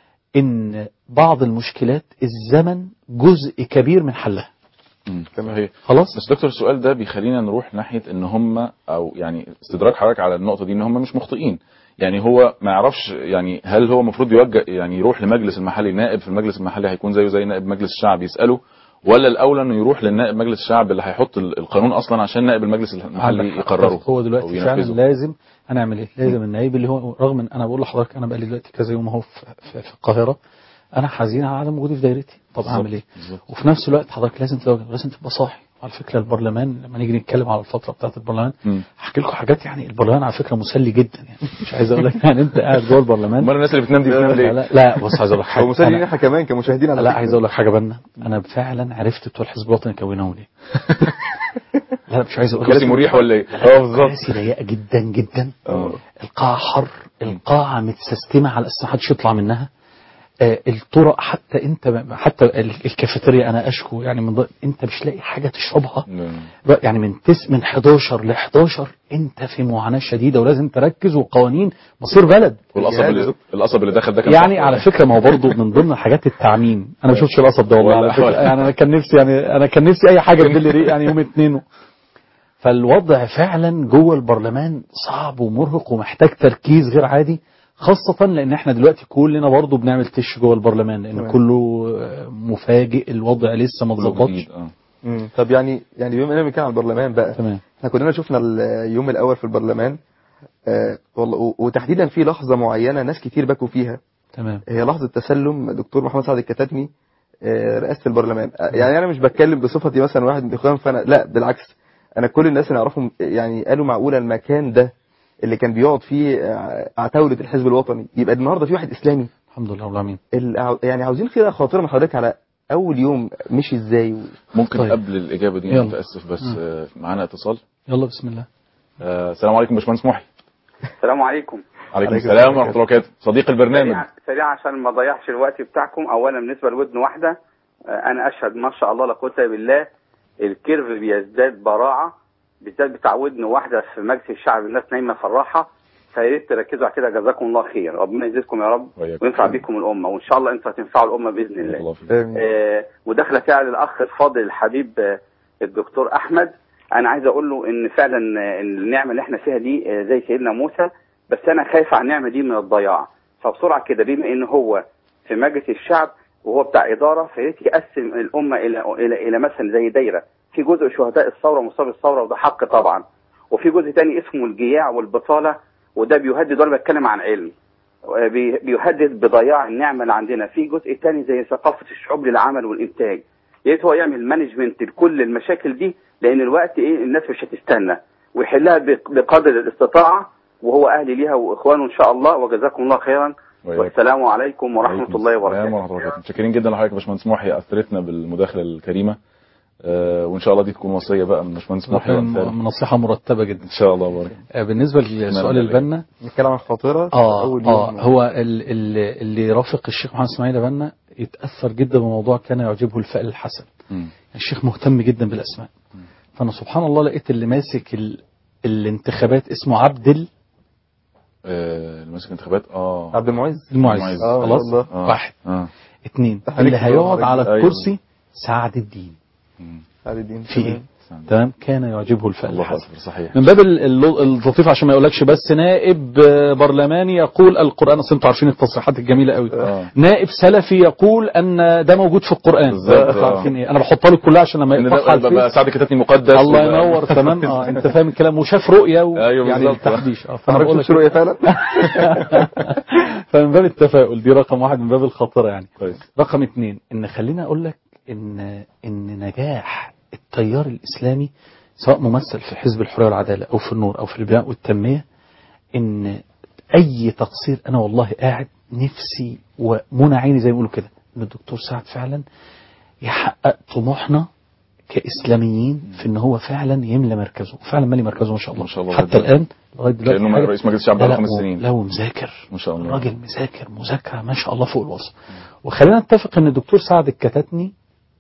ان بعض المشكلات الزمن جزء كبير من حلها مم. صحيح خلاص بس دكتور السؤال ده بيخلينا نروح ناحيه ان هم او يعني استدراك حضرتك على النقطه دي ان هم مش مخطئين يعني هو ما يعرفش يعني هل هو المفروض يوجه يعني يروح لمجلس المحلي نائب في المجلس المحلي هيكون زيه زي نائب مجلس الشعب يساله ولا الاولى انه يروح للنائب مجلس الشعب اللي هيحط ال- القانون اصلا عشان نائب المجلس المحلي عندك حق. يقرره هو أو دلوقتي فعلا ينفذه. لازم هنعمل ايه لازم النائب اللي هو رغم ان انا بقول لحضرتك انا بقالي دلوقتي كذا يوم اهو في, في, في القاهره انا حزين على عدم وجودي في دايرتي طب بالظبط، اعمل ايه بالظبط. وفي نفس الوقت حضرتك لازم تواجه لازم تبقى صاحي على فكره البرلمان لما نيجي نتكلم على الفتره بتاعه البرلمان مم. احكي لكم حاجات يعني البرلمان على فكره مسلي جدا يعني مش عايز اقول لك يعني انت قاعد جوه البرلمان امال الناس اللي بتنام دي بتنام لا, ليه؟ لا, لا بص عايز اقول لك حاجه هو مسلي أنا- لينا احنا كمان كمشاهدين على لا فكرة. عايز اقول لك حاجه بنا انا فعلا عرفت بتوع الحزب الوطني كونوا ليه لا لا، مش عايز اقول كرسي مريح ولا ايه؟ اه بالظبط كراسي ضيقه جدا جدا اه القاعة حر القاعة متسستمة على أساس محدش يطلع منها آه، الطرق حتى انت حتى ال- الكافيتيريا انا اشكو يعني من ضمن انت مش لاقي حاجه تشربها يعني من تس من 11 ل 11 انت في معاناه شديده ولازم تركز وقوانين مصير بلد والقصب اللي القصب اللي دخل ده كان يعني صح على ولا فكره ما هو برضه من ضمن حاجات التعميم انا ما شفتش القصب ده والله ولا- على فكره ولا. يعني انا كان نفسي يعني انا كان نفسي اي حاجه تدل ريق يعني يوم اتنين فالوضع فعلا جوه البرلمان صعب ومرهق ومحتاج تركيز غير عادي خاصة لأن احنا دلوقتي كلنا برضه بنعمل تش جوه البرلمان لأن تمام. كله آه، مفاجئ الوضع لسه ما كله اتظبطش جديد، اه مم. طب يعني يعني بما اننا بنتكلم عن البرلمان بقى تمام احنا كلنا شفنا اليوم الاول في البرلمان آه والله و- وتحديدا في لحظه معينه ناس كتير بكوا فيها تمام هي لحظه تسلم دكتور محمد سعد الكتاتني آه رئاسه البرلمان آه يعني انا مش بتكلم بصفتي مثلا واحد من الاخوان فانا لا بالعكس انا كل الناس اللي اعرفهم يعني قالوا معقوله المكان ده اللي كان بيقعد فيه آه، عتاوله الحزب الوطني يبقى النهارده في واحد اسلامي الحمد لله رب العالمين ال- يعني عاوزين كده خاطره من حضرتك على اول يوم مشي ازاي و... ممكن طيب. قبل الاجابه دي يلا. متاسف بس مم. آه، معانا اتصال يلا بسم الله آه، السلام عليكم باشمهندس محي السلام عليكم عليكم عليكم السلام ورحمه الله وبركاته صديق البرنامج سريع سريع عشان ما اضيعش الوقت بتاعكم اولا بالنسبه لودن واحده آه، انا اشهد ما شاء الله لا قوه الا بالله الكيرف بيزداد براعه بالذات بتاع ودن واحده في مجلس الشعب الناس نايمه في الراحه فيا ريت تركزوا على كده جزاكم الله خير ربنا يزيدكم يا رب وإياكم. وينفع بيكم الامه وان شاء الله انتوا هتنفعوا الامه باذن الله الله فيك. آمين. آه، مداخله فعلا الاخ الفاضل الحبيب آه، الدكتور احمد انا عايز اقول له ان فعلا آه، النعمه اللي احنا فيها دي آه، زي سيدنا موسى بس انا خايف على النعمه دي من الضياع فبسرعه كده بما ان هو في مجلس الشعب وهو بتاع اداره فياريت يقسم الامه الى الى الى مثلا زي دايره في جزء شهداء الثوره ومصاب الثوره وده حق طبعا وفي جزء تاني اسمه الجياع والبطاله وده بيهدد وانا بتكلم عن علم آه، بي- بيهدد بضياع النعمه اللي عندنا في جزء تاني زي ثقافه الشعوب للعمل والانتاج يا ريت هو يعمل مانجمنت لكل المشاكل دي لان الوقت ايه الناس مش هتستنى ويحلها بق- بقدر الاستطاعه وهو اهل ليها واخوانه ان شاء الله وجزاكم الله خيرا وإياكم. والسلام عليكم ورحمه عليكم الله السلام وبركاته ورحمه الله وبركاته متشكرين جدا لحضرتك يا باشمهندس محي اثرتنا بالمداخله الكريمه آه، وان شاء الله دي تكون وصيه بقى من باشمهندس محي وأمثاله. من نصيحة مرتبة جدا ان شاء الله بارك آه، بالنسبة لسؤال نعم. البنا نتكلم عن خاطره في اه اول اه يوم هو ال- ال- اللي يرافق الشيخ محمد اسماعيل بنا يتاثر جدا بموضوع كان يعجبه الفأل الحسن مم. الشيخ مهتم جدا بالاسماء فانا سبحان الله لقيت اللي ماسك ال... الانتخابات اسمه عبد ال- آه، اللي ماسك انتخابات اه عبد المعز المعز المعز. آه، ما شاء خلاص الله. آه. واحد اه اثنين تحريك اللي هيقعد على أيوة. الكرسي سعد الدين مم. علي الدين في ايه تمام كان يعجبه الفأل الله الحسن اكبر صحيح من باب ال- ال- اللطيف عشان ما يقولكش بس نائب آه، برلماني يقول القرآن اصل انتوا عارفين التصريحات الجميلة قوي آه. نائب سلفي يقول ان ده موجود في القرآن بالظبط، انتوا آه. عارفين ايه انا بحطها لك كلها عشان لما ان يطلع ده بقى سعد كتاتني مقدس الله وبقى- ينور تمام اه انت فاهم الكلام وشاف رؤيه و... أيوة يعني بالظبط. التحديش اه فانا حضرتك بقول شفت لك رؤيه فعلا فمن باب التفاؤل دي رقم واحد من باب الخاطره يعني كويس رقم اتنين ان خليني اقول لك ان ان نجاح التيار الاسلامي سواء ممثل في حزب الحريه والعداله او في النور او في البناء والتنميه ان اي تقصير انا والله قاعد نفسي ومنى عيني زي ما بيقولوا كده ان الدكتور سعد فعلا يحقق طموحنا كاسلاميين في ان هو فعلا يملى مركزه فعلا مالي مركزه ما شاء الله ما شاء الله حتى جداً. الان لغايه دلوقتي كأنه حاجة- رئيس مجلس الشعب لا بقاله لا، خمس و- سنين. لا ومذاكر ما شاء الله الراجل مذاكر مذاكره ما شاء الله فوق الوصف وخلينا نتفق ان الدكتور سعد الكتاتني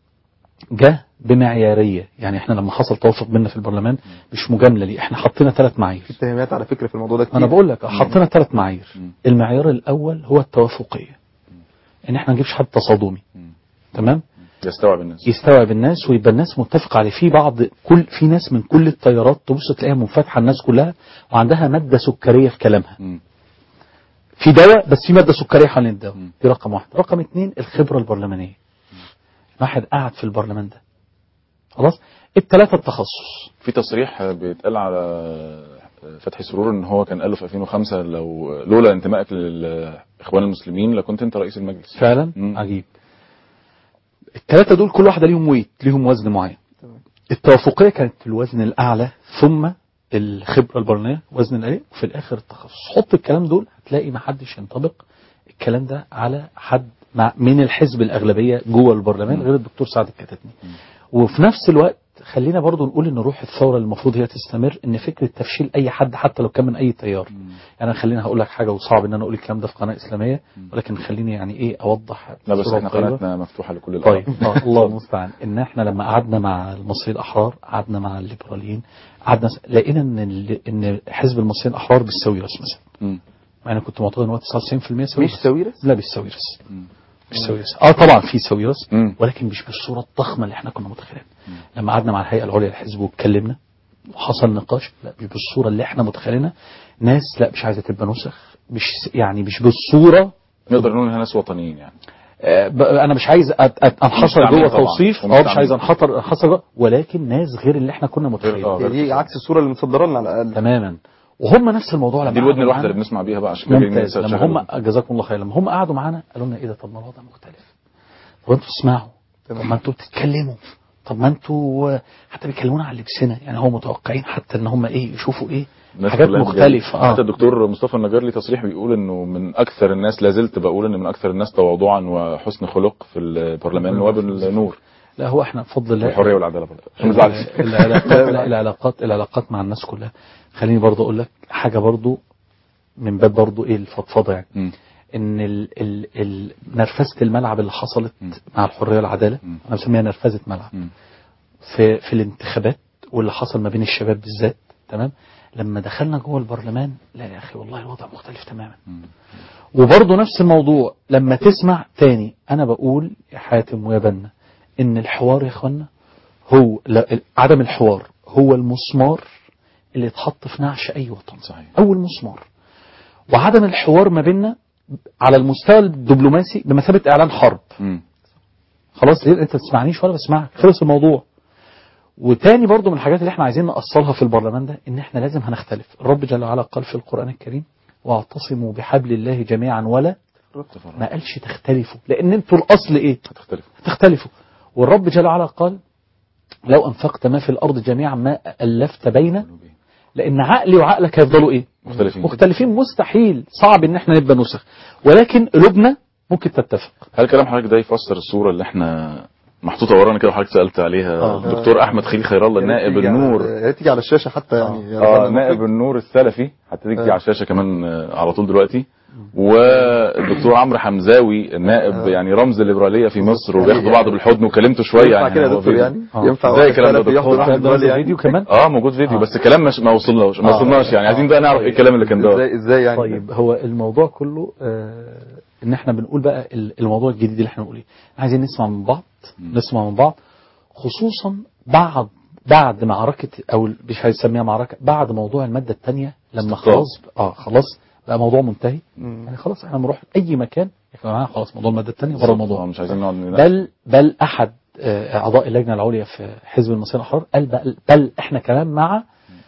جه بمعياريه يعني احنا لما حصل توافق بينا في البرلمان مش مجامله ليه احنا حطينا ثلاث معايير اتهامات على فكره في الموضوع ده كتير انا بقول لك حطينا ثلاث معايير مم. المعيار الاول هو التوافقيه ان احنا ما نجيبش حد تصادمي مم. تمام يستوعب الناس يستوعب الناس ويبقى الناس متفق عليه في بعض كل في ناس من كل التيارات تبص تلاقيها منفتحه الناس كلها وعندها ماده سكريه في كلامها مم. في دواء بس في ماده سكريه حوالين الدواء مم. دي رقم واحد رقم اتنين الخبره البرلمانيه واحد قاعد في البرلمان ده خلاص الثلاثه التخصص في تصريح بيتقال على فتحي سرور ان هو كان قال له في 2005 لو لولا انتمائك للاخوان المسلمين لكنت انت رئيس المجلس فعلا مم. عجيب الثلاثه دول كل واحده ليهم ويت ليهم وزن معين التوافقيه كانت في الوزن الاعلى ثم الخبره البرلمانيه وزن الالي وفي الاخر التخصص حط الكلام دول هتلاقي ما حدش ينطبق الكلام ده على حد مع من الحزب الاغلبيه جوه البرلمان غير الدكتور سعد الكتاتني وفي نفس الوقت خلينا برضو نقول ان روح الثوره اللي المفروض هي تستمر ان فكره تفشيل اي حد حتى لو كان من اي تيار يعني خليني هقول لك حاجه وصعب ان انا اقول الكلام ده في قناه اسلاميه ولكن خليني يعني ايه اوضح لا بس بصورة احنا طيبة. قناتنا مفتوحه لكل الاراء طيب آه، الله المستعان ان احنا لما قعدنا مع المصريين الاحرار قعدنا مع الليبراليين قعدنا س- لقينا ان ال- ان حزب المصريين الاحرار بالساويرس مثلا مم. مع انا كنت معتقد ان هو 99% ساويرس مش ساويرس لا بالساويرس مم. بالساويرس اه طبعا في ساويرس مم. ولكن مش بالصوره الضخمه اللي احنا كنا متخيلين لما قعدنا مع الهيئه العليا للحزب واتكلمنا وحصل نقاش لا مش بالصوره اللي احنا متخيلينها ناس لا مش عايزه تبقى نسخ مش يعني مش بالصوره نقدر نقول انها ناس وطنيين يعني آه، ب- انا مش عايز أت- أت- انحصر مستعمل جوه طبعاً. توصيف اه مش ومستعمل. عايز انحصر انحصر جوه ولكن ناس غير اللي احنا كنا آه، متخيلين غير- دي عكس الصوره اللي متصدره لنا على الاقل تماما وهم نفس الموضوع لما دي الودن قعدوا الواحده معانا- اللي بنسمع بيها بقى عشان كده جايين ممتاز نشغل لما هم الودن. جزاكم الله خير لما هم قعدوا معانا قالوا لنا ايه ده طب ما الوضع مختلف طب انتوا تسمعوا طب ما انتوا بتتكلموا طب ما انتوا حتى بيكلمونا عن لبسنا يعني هو متوقعين حتى ان هم ايه يشوفوا ايه الناس حاجات كلها مختلفة بجد. حتى الدكتور مصطفى النجار ليه تصريح بيقول انه من اكثر الناس لازلت بقول ان من اكثر الناس تواضعا وحسن خلق في البرلمان نواب النور لا هو احنا بفضل الله الحريه والعداله برضه عشان ما تزعلش العلاقات لا العلاقات العلاقات مع الناس كلها خليني برضه اقول لك حاجه برضه من باب برضه ايه الفضفضه يعني م. ان ال ال ال نرفزه الملعب اللي حصلت مع الحريه والعداله انا بسميها نرفزه ملعب م. في في الانتخابات واللي حصل ما بين الشباب بالذات تمام لما دخلنا جوه البرلمان لا يا اخي والله الوضع مختلف تماما وبرضه نفس الموضوع لما تسمع تاني انا بقول يا حاتم ويا بنا ان الحوار يا اخوانا هو لا عدم الحوار هو المسمار اللي اتحط في نعش اي وطن صحيح. اول مسمار وعدم الحوار ما بيننا على المستوى الدبلوماسي بمثابه اعلان حرب م. خلاص ليه انت تسمعنيش ولا بسمعك خلص الموضوع وتاني برضو من الحاجات اللي احنا عايزين نأصلها في البرلمان ده ان احنا لازم هنختلف الرب جل وعلا قال في القرآن الكريم واعتصموا بحبل الله جميعا ولا ما قالش تختلفوا لان انتوا الاصل ايه هتختلف تختلفوا والرب جل وعلا قال لو انفقت ما في الارض جميعا ما الفت بين لان عقلي وعقلك هيفضلوا ايه مختلفين مختلفين مستحيل صعب ان احنا نبقى نسخ ولكن قلوبنا ممكن تتفق هل كلام حضرتك ده يفسر الصوره اللي احنا محطوطه ورانا كده وحضرتك سالت عليها آه. الدكتور احمد خليل خير الله نائب تيجي على- النور يا ريت تيجي على الشاشه حتى يعني اه نائب النور السلفي هتيجي آه. على الشاشه كمان آه، على طول دلوقتي والدكتور عمرو حمزاوي النائب يعني رمز الليبراليه في مصر وبياخدوا بعض بالحضن وكلمته شويه ينفع يعني كده يا هو دكتور فيديو. يعني آه. ينفع ازاي واحد الكلام ده سلفي دكتور؟ ياخد واحد جوال يعني فيديو كمان اه موجود فيديو بس الكلام مش ما وصلناش ما آه. وصلناش يعني عايزين بقى نعرف ايه الكلام اللي كان ده ازاي ازاي يعني طيب هو الموضوع كله آه ان احنا بنقول بقى ال- الموضوع الجديد اللي احنا بنقوله عايزين نسمع من بعض نسمع من بعض خصوصا بعد بعد معركة او مش هيسميها معركة بعد موضوع المادة الثانية لما استقطاب. خلاص اه خلاص بقى موضوع منتهي مم. يعني خلاص احنا بنروح اي مكان يا جماعة خلاص موضوع المادة الثانية بره الموضوع آه، مش عايزين نقعد نناقش. بل بل احد آه، اعضاء اللجنه العليا في حزب المصريين الاحرار قال بل, بل احنا كمان مع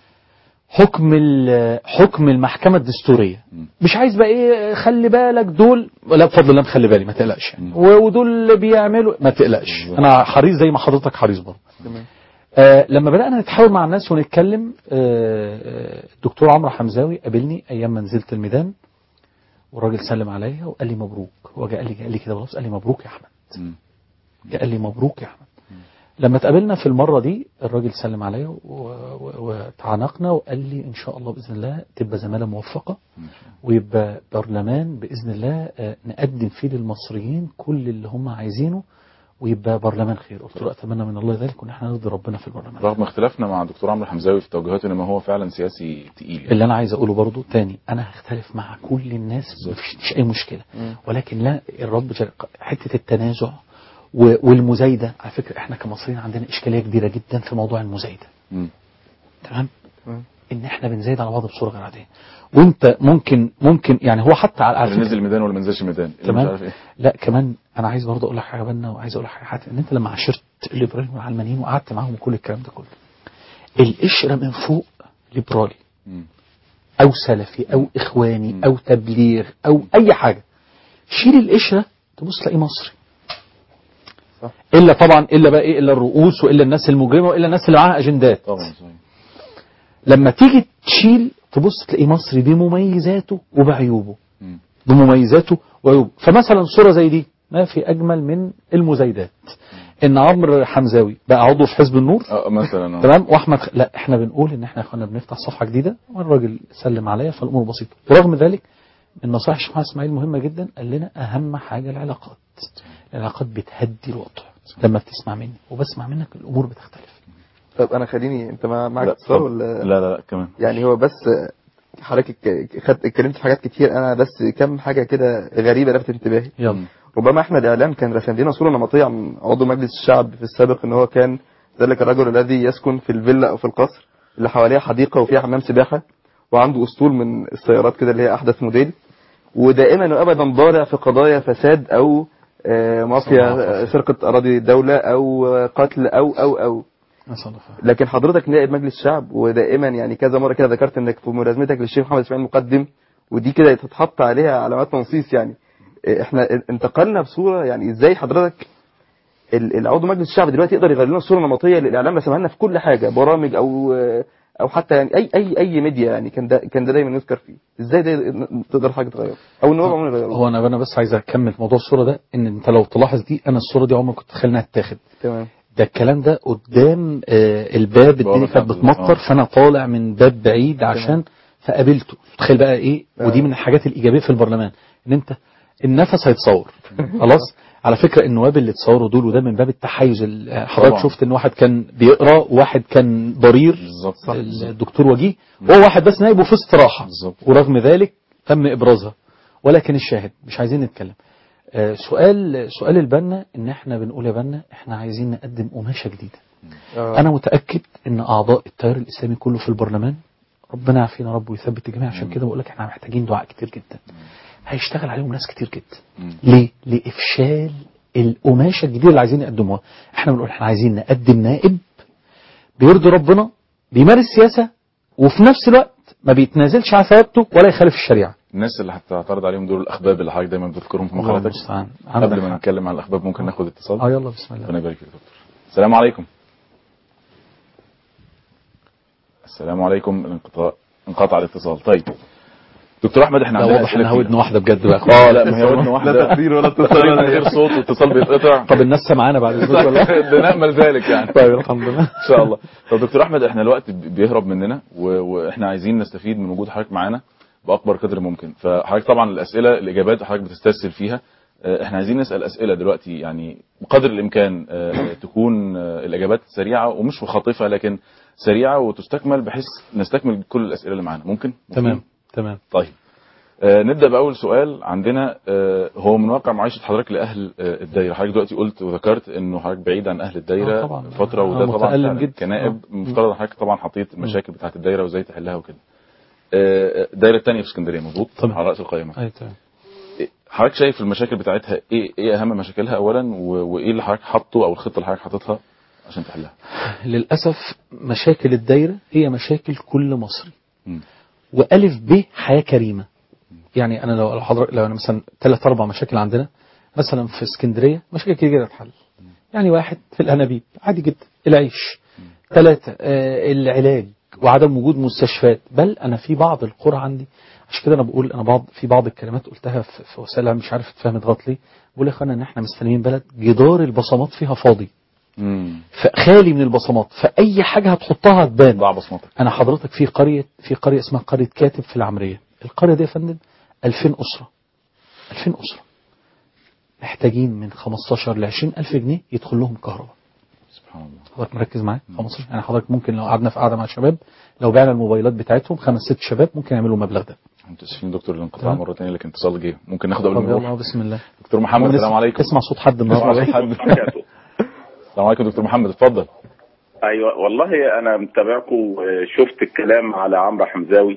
حكم ال- حكم المحكمه الدستوريه مش عايز بقى ايه خلي بالك دول لا بفضل الله مخلي بالي ما تقلقش يعني و- ودول اللي بيعملوا ما تقلقش انا حريص زي ما حضرتك حريص برضه تمام. آه لما بدأنا نتحاور مع الناس ونتكلم آه آه، الدكتور عمرو حمزاوي قابلني أيام ما نزلت الميدان والراجل سلم عليا وقال لي مبروك هو جه قال لي قال لي كده بالظبط قال لي مبروك يا أحمد مم. جه قال لي مبروك يا أحمد لما اتقابلنا في المرة دي الراجل سلم عليا و- و- وتعانقنا وقال لي إن شاء الله بإذن الله تبقى زمالة موفقة ويبقى برلمان بإذن الله آه، نقدم فيه للمصريين كل اللي هم عايزينه ويبقى برلمان خير قلت له أتمنى من الله ذلك وإن احنا نرضي ربنا في البرلمان رغم اختلافنا مع الدكتور عمرو حمزاوي في توجهاته انما هو فعلا سياسي تقيل اللي انا عايز اقوله برضو تاني انا هختلف مع كل الناس مفيش مش اي مشكله ولكن لا الرب جل- حته التنازع و- والمزايده على فكره احنا كمصريين عندنا اشكاليه كبيره جدا في موضوع المزايده مم. تمام مم. ان احنا بنزايد على بعض بصوره غير عاديه وانت ممكن ممكن يعني هو حتى على على اللي فكرة- نزل الميدان ولا ما نزلش الميدان اللي مش تمام عارف ايه لا كمان انا عايز برضه اقول لك حاجه بنا وعايز اقول لك حاجه حاتم ان انت لما عاشرت الليبراليين والعلمانيين وقعدت معاهم وكل الكلام ده كله القشره من فوق ليبرالي مم. او سلفي او اخواني او تبليغ او اي حاجه شيل القشره تبص تلاقيه مصري صح. الا طبعا الا بقى ايه الا الرؤوس والا الناس المجرمه والا الناس اللي معاها اجندات طبعا صحيح لما تيجي تشيل تبص تلاقيه مصري بمميزاته وبعيوبه مم. بمميزاته وعيوبه فمثلا صورة زي دي ما في أجمل من المزايدات إن عمرو حمزاوي بقى عضو في حزب النور اه مثلا آه. تمام واحمد خ... لا احنا بنقول ان احنا كنا بنفتح صفحه جديده والراجل سلم عليا فالامور بسيطه ورغم ذلك من نصائح الشيخ محمد اسماعيل مهمه جدا قال لنا اهم حاجه العلاقات العلاقات بتهدي الوضع لما بتسمع مني وبسمع منك الامور بتختلف طب انا خليني انت مع- معاك لا، اتصال اتفضل. ولا لا لا لا كمان يعني هو بس حضرتك ك- خدت اتكلمت في حاجات كتير انا بس كم حاجه كده غريبه لفتت انتباهي يلا ربما احمد اعلام كان رسم لنا صوره نمطيه عن عضو مجلس الشعب في السابق ان هو كان ذلك الرجل الذي يسكن في الفيلا او في القصر اللي حواليه حديقه وفيها حمام سباحه وعنده اسطول من السيارات كده اللي هي احدث موديل ودائما وابدا ضارع في قضايا فساد او آه، مافيا آه، سرقه اراضي الدوله او آه، قتل او او او نسال الله خير. لكن حضرتك نائب مجلس الشعب ودائما يعني كذا مره كده ذكرت انك في ملازمتك للشيخ محمد اسماعيل المقدم ودي كده تتحط عليها علامات تنصيص يعني إيه، احنا انتقلنا بصوره يعني ازاي حضرتك ال- العضو مجلس الشعب دلوقتي يقدر يغير لنا الصوره النمطيه للاعلام رسمها لنا في كل حاجه برامج او او حتى يعني اي اي اي ميديا يعني كان ده كان ده دايما يذكر فيه ازاي ده تقدر حاجه تغيره او النواب عموما يغيروه هو انا انا بس عايز اكمل موضوع الصوره ده ان انت لو تلاحظ دي انا الصوره دي عمري ما كنت اتخيل انها تتاخد تمام ده الكلام ده قدام آه، الباب الدنيا كانت بتاعت- بتمطر آه. فانا طالع من باب بعيد عشان فقابلته تخيل بقى ايه ودي من الحاجات الايجابيه في البرلمان ان انت النفس هيتصور خلاص على فكره النواب اللي اتصوروا دول وده من باب التحيز ال- حضرتك طبعا. شفت ان واحد كان بيقرا وواحد كان ضرير بالظبط الدكتور وجيه وهو واحد بس نائب وفي استراحه بالظبط. ورغم ذلك تم ابرازها ولكن الشاهد مش عايزين نتكلم آه، سؤال سؤال البنا ان احنا بنقول يا بنا احنا عايزين نقدم قماشه جديده آه. انا متاكد ان اعضاء التيار الاسلامي كله في البرلمان ربنا يعافينا رب ويثبت الجميع عشان كده بقول لك احنا محتاجين دعاء كتير جدا هيشتغل عليهم ناس كتير جدا ليه لافشال القماشه الجديده اللي عايزين يقدموها احنا بنقول احنا عايزين نقدم نائب بيرضي ربنا بيمارس سياسه وفي نفس الوقت ما بيتنازلش عن ثوابته ولا يخالف الشريعه الناس اللي هتعترض عليهم دول الاخباب اللي حضرتك دايما بتذكرهم في الله مقالاتك المستعان. عندك قبل ما حق. نتكلم عن الاخباب ممكن ناخد اتصال اه يلا بسم الله ربنا يبارك فيك يا دكتور السلام عليكم السلام عليكم الانقطاع انقطع الاتصال طيب دكتور احمد احنا لا عندنا واضح أسئلة انها كتير. ودن واحده بجد بقى اه لا ما هي ودن واحده لا تقدير ولا اتصال تقريبا من غير صوت واتصال بيتقطع طب الناس سمعانا بعد اذنك ولا ده نامل ذلك يعني طيب الحمد لله ان شاء الله طب دكتور احمد احنا الوقت بيهرب مننا و... واحنا عايزين نستفيد من وجود حضرتك معانا باكبر قدر ممكن فحضرتك طبعا الاسئله الاجابات حضرتك بتستسهل فيها اه، احنا عايزين نسال اسئله دلوقتي يعني بقدر الامكان اه، تكون اه، الاجابات سريعه ومش خاطفه لكن سريعه وتستكمل بحيث نستكمل كل الاسئله اللي معانا ممكن تمام تمام طيب آه نبدا باول سؤال عندنا آه هو من واقع معيشه حضرتك لاهل آه الدايره حضرتك دلوقتي قلت وذكرت انه حضرتك بعيد عن اهل الدايره آه طبعاً. فتره وده آه طبعا متألم فعلاً جداً. كنائب آه. مفترض إن حضرتك طبعا حطيت المشاكل بتاعت الدايره وازاي تحلها وكده آه الدايره الثانيه في اسكندريه مظبوط طبعاً. على راس القائمه اي تمام حضرتك شايف المشاكل بتاعتها ايه ايه اهم مشاكلها اولا و- وايه اللي حضرتك حاطه او الخطه اللي حضرتك حاططها عشان تحلها للاسف مشاكل الدايره هي مشاكل كل مصري مم. والف ب حياه كريمه يعني انا لو لو حضرتك لو انا مثلا ثلاث اربع مشاكل عندنا مثلا في اسكندريه مشاكل كتير تتحل يعني واحد في الانابيب عادي جدا العيش ثلاثه آه العلاج وعدم وجود مستشفيات بل انا في بعض القرى عندي عشان كده انا بقول انا بعض في بعض الكلمات قلتها في, في وسائل مش عارف اتفهمت غلط ليه بقول يا اخوانا ان احنا مستلمين بلد جدار البصمات فيها فاضي امم خالي من البصمات فاي حاجه هتحطها هتبان ضاع بصمتك انا حضرتك في قريه في قريه اسمها قريه كاتب في العمريه القريه دي يا فندم 2000 اسره 2000 اسره محتاجين من 15 ل 20 الف جنيه يدخل لهم كهرباء سبحان الله حضرتك مركز معايا 15 يعني حضرتك ممكن لو قعدنا في قعده مع الشباب لو بعنا الموبايلات بتاعتهم خمس ست شباب ممكن يعملوا المبلغ ده متاسفين دكتور الانقطاع تمام. مره ثانيه لكن اتصال جه ممكن ناخده قبل طب ما يلا نروح بسم الله دكتور محمد ونسمع- السلام عليكم تسمع صوت حد نسمع النهارده صوت حد السلام عليكم دكتور محمد اتفضل ايوه والله انا متابعكم آه، شفت الكلام على عمرو حمزاوي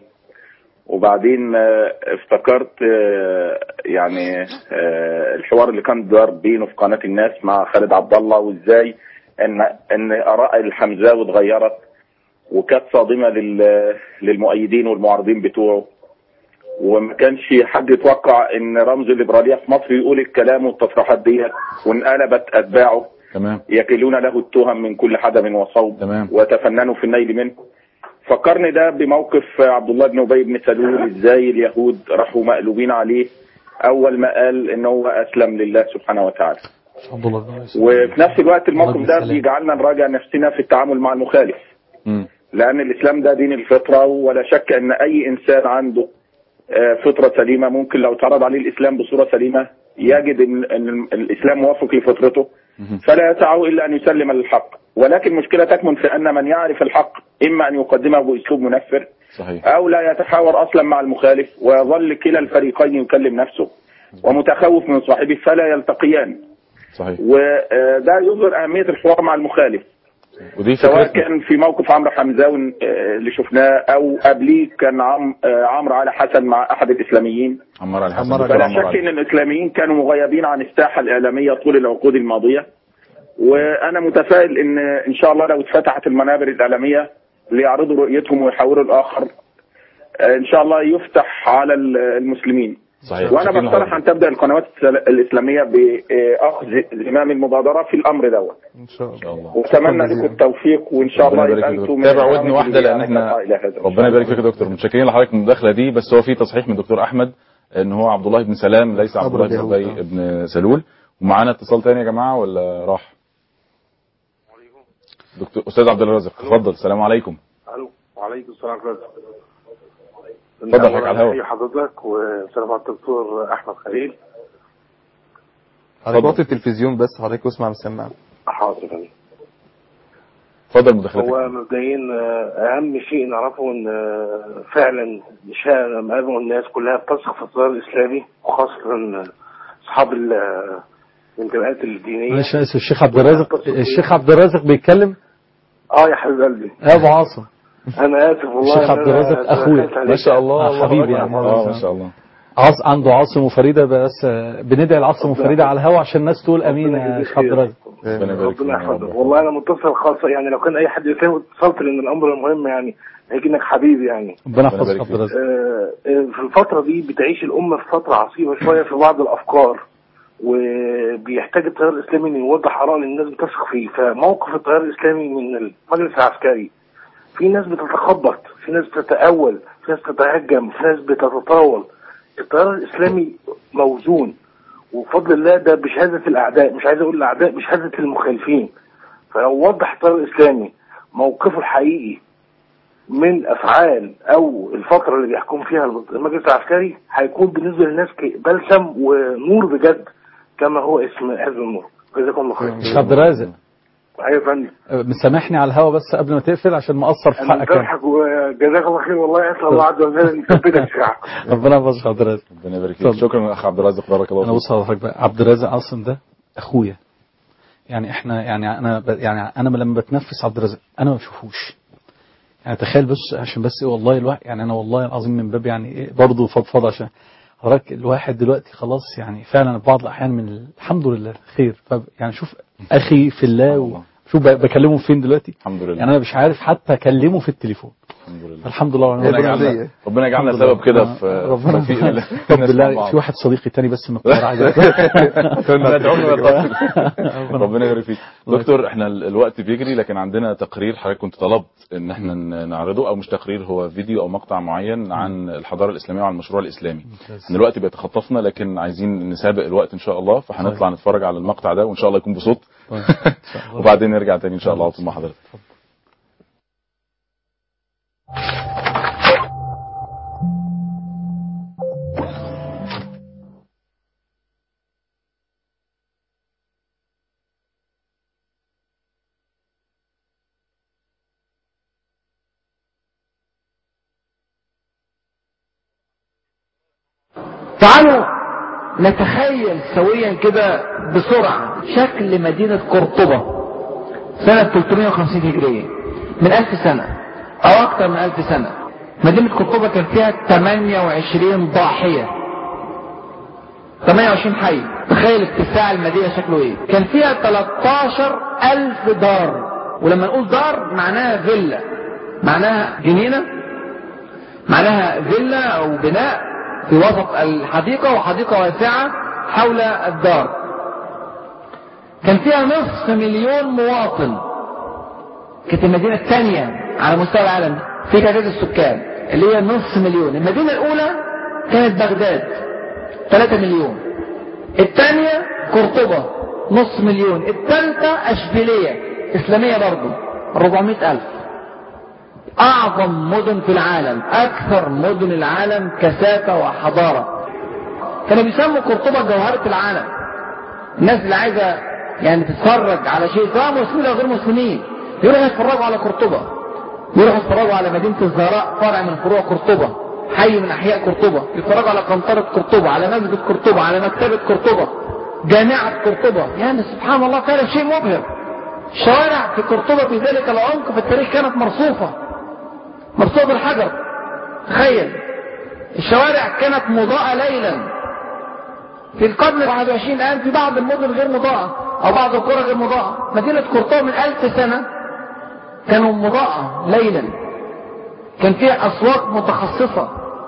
وبعدين آه، افتكرت آه، يعني آه، الحوار اللي كان دار بينه في قناه الناس مع خالد عبد الله وازاي ان ان اراء الحمزاوي اتغيرت وكانت صادمه لل- للمؤيدين والمعارضين بتوعه وما كانش حد يتوقع ان رمز الليبراليه في مصر يقول الكلام والتصريحات ديت وانقلبت اتباعه تمام يكلون له التهم من كل حدب وصوب تمام وتفننوا في النيل منه فكرني ده بموقف عبد الله بن ابي بن سلول ازاي اليهود راحوا مقلوبين عليه اول ما قال ان هو اسلم لله سبحانه وتعالى عبد الله بن يوسف. وفي نفس الوقت الموقف الله ده بالسلام. بيجعلنا نراجع نفسنا في التعامل مع المخالف مم. لان الاسلام ده دين الفطره ولا شك ان اي انسان عنده آه، فطره سليمه ممكن لو اتعرض عليه الاسلام بصوره سليمه يجد ان ان الاسلام موافق لفطرته فلا يسعه الا ان يسلم للحق ولكن المشكله تكمن في ان من يعرف الحق اما ان يقدمه باسلوب منفر صحيح او لا يتحاور اصلا مع المخالف ويظل كلا الفريقين يكلم نفسه ومتخوف من صاحبه فلا يلتقيان صحيح وده يظهر اهميه الحوار مع المخالف ودي سواء فكرتنا كان في موقف عمرو حمزاوي آه، اللي شفناه او قبليه كان عم آه، عمرو علي حسن مع احد الاسلاميين عمار علي حسن عمار دكتور فلا عمار شك علي ان الاسلاميين كانوا مغيبين عن الساحه الاعلاميه طول العقود الماضيه وانا متفائل ان ان شاء الله لو اتفتحت المنابر الاعلاميه ليعرضوا رؤيتهم ويحاوروا الاخر آه، ان شاء الله يفتح على ال- المسلمين صحيح وانا شكراً بقترح لحضرتك. ان تبدا القنوات الإسلا- الاسلاميه باخذ زمام المبادره في الامر دوت ان شاء الله واتمنى لكم التوفيق وان شاء الله ربنا يبقى يبارك فيك انتم يا دكتور. تابع ودن البرامج واحده اللي لان احنا يعني إلى هذا. ربنا يبارك فيك يا دكتور متشكرين لحضرتك من المداخله دي بس هو في تصحيح من دكتور احمد ان هو عبد الله بن سلام ليس عبد الله بن أبرد يهود. ابي بن سلول ومعانا اتصال تاني يا جماعه ولا راح دكتور استاذ عبد الرازق اتفضل السلام عليكم الو وعليكم السلام ورحمه الله اتفضل حضرتك على الهواء. أحيي حضرتك وسلام على الدكتور احمد خليل حضرتك وطي التلفزيون بس حضرتك واسمع من السماعه حاضر يا فندم. اتفضل مداخلتك هو مبدئيا آه، اهم شيء نعرفه ان آه، فعلا شاء معظم الناس كلها بتثق في التيار الاسلامي وخاصه اصحاب ال- آه، الانتماءات الدينيه معلش أنا آسف، الشيخ عبد الرازق الشيخ عبد الرازق بيتكلم اه يا حبيب قلبي يا ابو عاصم انا اسف والله الشيخ إن عبد أنا الرازق دخلت اخويا عليك. ما شاء الله آه، الله حبيبي أكبر. يعني اه ما شاء الله عاص عنده عاصم وفريده بس آه، بندعي العاصم وفريده على الهوا عشان الناس تقول امين يا شيخ عبد الرازق ربنا يبارك فيك ربنا يا رب. يحفظك والله انا متصل خاصه يعني لو كان اي حد يساوي اتصلت لان الامر المهم يعني هيجي انك حبيبي يعني ربنا ربنا يحفظك يبارك عبد الرازق آه، آه، في الفتره دي بتعيش الامه في فتره عصيبه شويه في بعض الافكار وبيحتاج التيار الاسلامي انه يوضح اراء للناس بتثق فيه فموقف التيار الاسلامي من المجلس العسكري في ناس بتتخبط في ناس بتتأول في ناس بتتهجم في ناس بتتطاول التيار الاسلامي موزون وبفضل الله ده بشهاده الاعداء مش عايز اقول الاعداء بشهاده المخالفين فلو وضح التيار الاسلامي موقفه الحقيقي من افعال او الفتره اللي بيحكم فيها المجلس العسكري هيكون بالنسبه للناس ك- بلسم ونور بجد كما هو اسم حزب النور جزاكم الله خير الشيخ عبد الرازق ايوه يا فندم آه، مسامحني على الهوا بس قبل ما تقفل عشان مقصر في انا حقك يعني. بضحك وجزاك الله خير والله اسال الله عز وجل ان يثبتك في حقك ربنا يحفظك يا عبد الرازق ربنا يبارك فيك اتفضل. شكرا اخ عبد الرازق بارك الله انا فيك بص حضرتك بقى عبد الرازق عاصم ده اخويا يعني احنا يعني انا ب يعني انا لما بتنفس عبد الرازق انا ما بشوفوش يعني تخيل بس عشان بس إيه والله الواحد يعني انا والله العظيم من باب يعني ايه برضه فضفضه عشان حضرتك الواحد دلوقتي خلاص يعني فعلا في بعض الاحيان من ال- الحمد لله خير ف يعني شوف اخي في الله وشوف ب- بكلمه فين دلوقتي الحمد لله يعني انا مش عارف حتى اكلمه في التليفون الحمد لله الحمد لله ربنا يجعلنا ربنا يجعلنا الحمد لله. سبب كده في ربنا في توفيق ال- طب الناس مع بالله بعض. في واحد صديقي تاني بس من القاهره عايز ندعو له ويتصل. ربنا يبارك فيك دكتور احنا ال- الوقت بيجري لكن عندنا تقرير حضرتك كنت طلبت ان احنا ن- نعرضه او مش تقرير هو فيديو او مقطع معين عن الحضاره الاسلاميه وعن المشروع الاسلامي ان الوقت بيتخطفنا لكن عايزين نسابق الوقت ان شاء الله فهنطلع نتفرج على المقطع ده وان شاء الله يكون بصوت وبعدين نرجع تاني ان شاء الله على طول مع حضرتك تعالوا نتخيل سويا كده بسرعة شكل مدينة قرطبة سنة 350 هجرية من ألف سنة أو أكثر من ألف سنة مدينة قرطبة كان فيها 28 ضاحية 28 حي تخيل اتساع المدينة شكله ايه كان فيها 13 ألف دار ولما نقول دار معناها فيلا معناها جنينة معناها فيلا أو بناء في وسط الحديقة وحديقة واسعة حول الدار كان فيها نصف مليون مواطن كانت المدينة الثانية على مستوى العالم في تعداد السكان اللي هي نصف مليون المدينة الأولى كانت بغداد 3 مليون الثانية قرطبة نص مليون الثالثة أشبيلية إسلامية برضه 400 ألف أعظم مدن في العالم أكثر مدن العالم كثافة وحضارة كانوا بيسموا قرطبة جوهرة العالم الناس اللي عايزة يعني تتفرج على شيء سواء مسلمين أو غير مسلمين يروحوا يتفرجوا على قرطبة يروحوا يتفرجوا على مدينة الزهراء فرع من فروع قرطبة حي من أحياء قرطبة يتفرجوا على قنطرة قرطبة على مسجد قرطبة على مكتبة قرطبة جامعة قرطبة يعني سبحان الله فعلا شيء مبهر شوارع في قرطبة في ذلك العمق في التاريخ كانت مرصوفة مرصوفة بالحجر تخيل الشوارع كانت مضاءة ليلا في القرن ال 21 الآن في بعض المدن غير مضاءة أو بعض القرى غير مضاءة مدينة قرطبة من ألف سنة كانوا مضاءة ليلا كان فيها أسواق متخصصة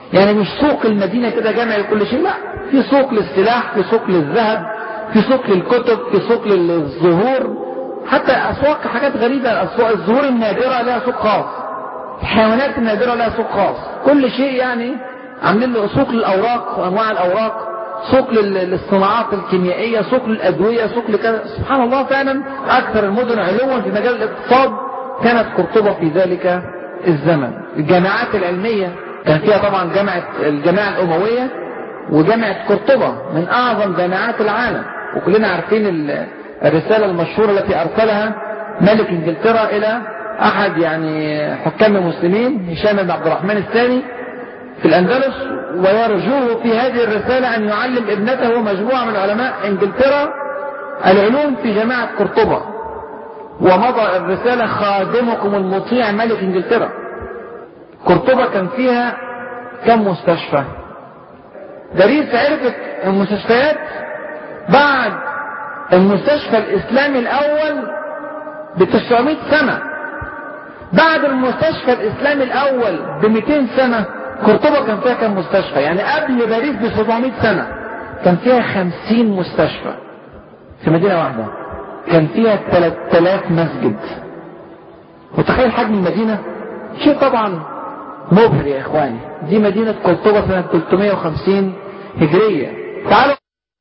يعني مش سوق المدينة كده جامع لكل شيء لا في سوق للسلاح في سوق للذهب في سوق للكتب في سوق للزهور حتى أسواق حاجات غريبة أسواق الزهور النادرة لها سوق خاص الحيوانات النادرة لها سوق خاص كل شيء يعني عاملين له سوق للأوراق وأنواع الأوراق سوق لل- للصناعات الكيميائية سوق للأدوية سوق لكذا سبحان الله فعلا أكثر المدن علوا في مجال الاقتصاد كانت قرطبة في ذلك الزمن الجامعات العلمية كان فيها طبعا جامعة الجامعة الأموية وجامعة قرطبة من أعظم جامعات العالم وكلنا عارفين ال- الرسالة المشهورة التي أرسلها ملك إنجلترا إلى أحد يعني حكام المسلمين هشام بن عبد الرحمن الثاني في الأندلس ويرجوه في هذه الرسالة أن يعلم ابنته مجموعة من علماء إنجلترا العلوم في جامعة قرطبة ومضى الرسالة خادمكم المطيع ملك إنجلترا قرطبة كان فيها كم مستشفى باريس عرفت المستشفيات بعد المستشفى الإسلامي الأول ب 900 سنة بعد المستشفى الإسلامي الأول ب 200 سنة قرطبة كان فيها كم مستشفى يعني قبل باريس ب 700 سنة كان فيها 50 مستشفى في مدينة واحدة كان فيها 3000 مسجد وتخيل حجم المدينة شيء طبعا مبهر يا إخواني دي مدينة قرطبة سنة 350 هجرية تعالوا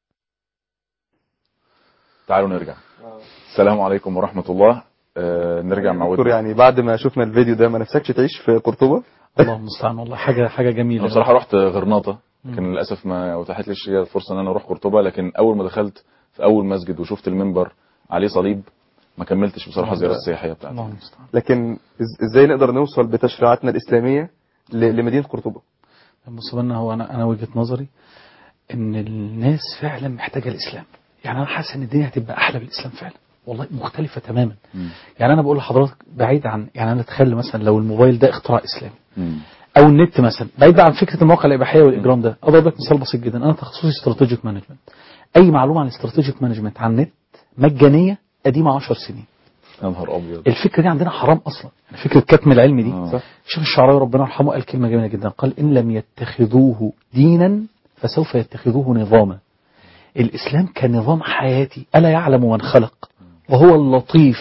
تعالوا نرجع السلام عليكم ورحمة الله آه نرجع مع دكتور ودي يعني بعد ما شفنا الفيديو ده ما نفسكش تعيش في قرطبة اللهم المستعان والله حاجة حاجة جميلة انا بصراحة رحت غرناطة لكن للأسف ما أتاحت ليش هي الفرصة إن أنا أروح قرطبة لكن أول ما دخلت في أول مسجد وشفت المنبر عليه صليب ما كملتش بصراحة الزيارة السياحية بتاعتي اللهم المستعان لكن إز- ازاي نقدر نوصل بتشريعاتنا الإسلامية ل- لمدينة قرطبة مصيبنا هو انا انا وجهه نظري ان الناس فعلا محتاجه الاسلام يعني انا حاسس ان الدنيا هتبقى احلى بالاسلام فعلا والله مختلفه تماما يعني انا بقول لحضرتك بعيد عن يعني انا اتخيل مثلا لو الموبايل ده اختراع اسلامي او النت مثلا بعيد عن فكره المواقع الاباحيه والاجرام ده اضرب لك مثال بسيط جدا انا تخصصي استراتيجيك مانجمنت اي معلومه عن استراتيجيك مانجمنت على النت مجانيه قديمه 10 سنين يا نهار أبيض الفكره دي عندنا حرام اصلا يعني فكره كتم العلم دي آه. الشيخ الشعراوي ربنا يرحمه قال كلمه جميله جدا قال ان لم يتخذوه دينا فسوف يتخذوه نظاما الاسلام كنظام حياتي الا يعلم من خلق وهو اللطيف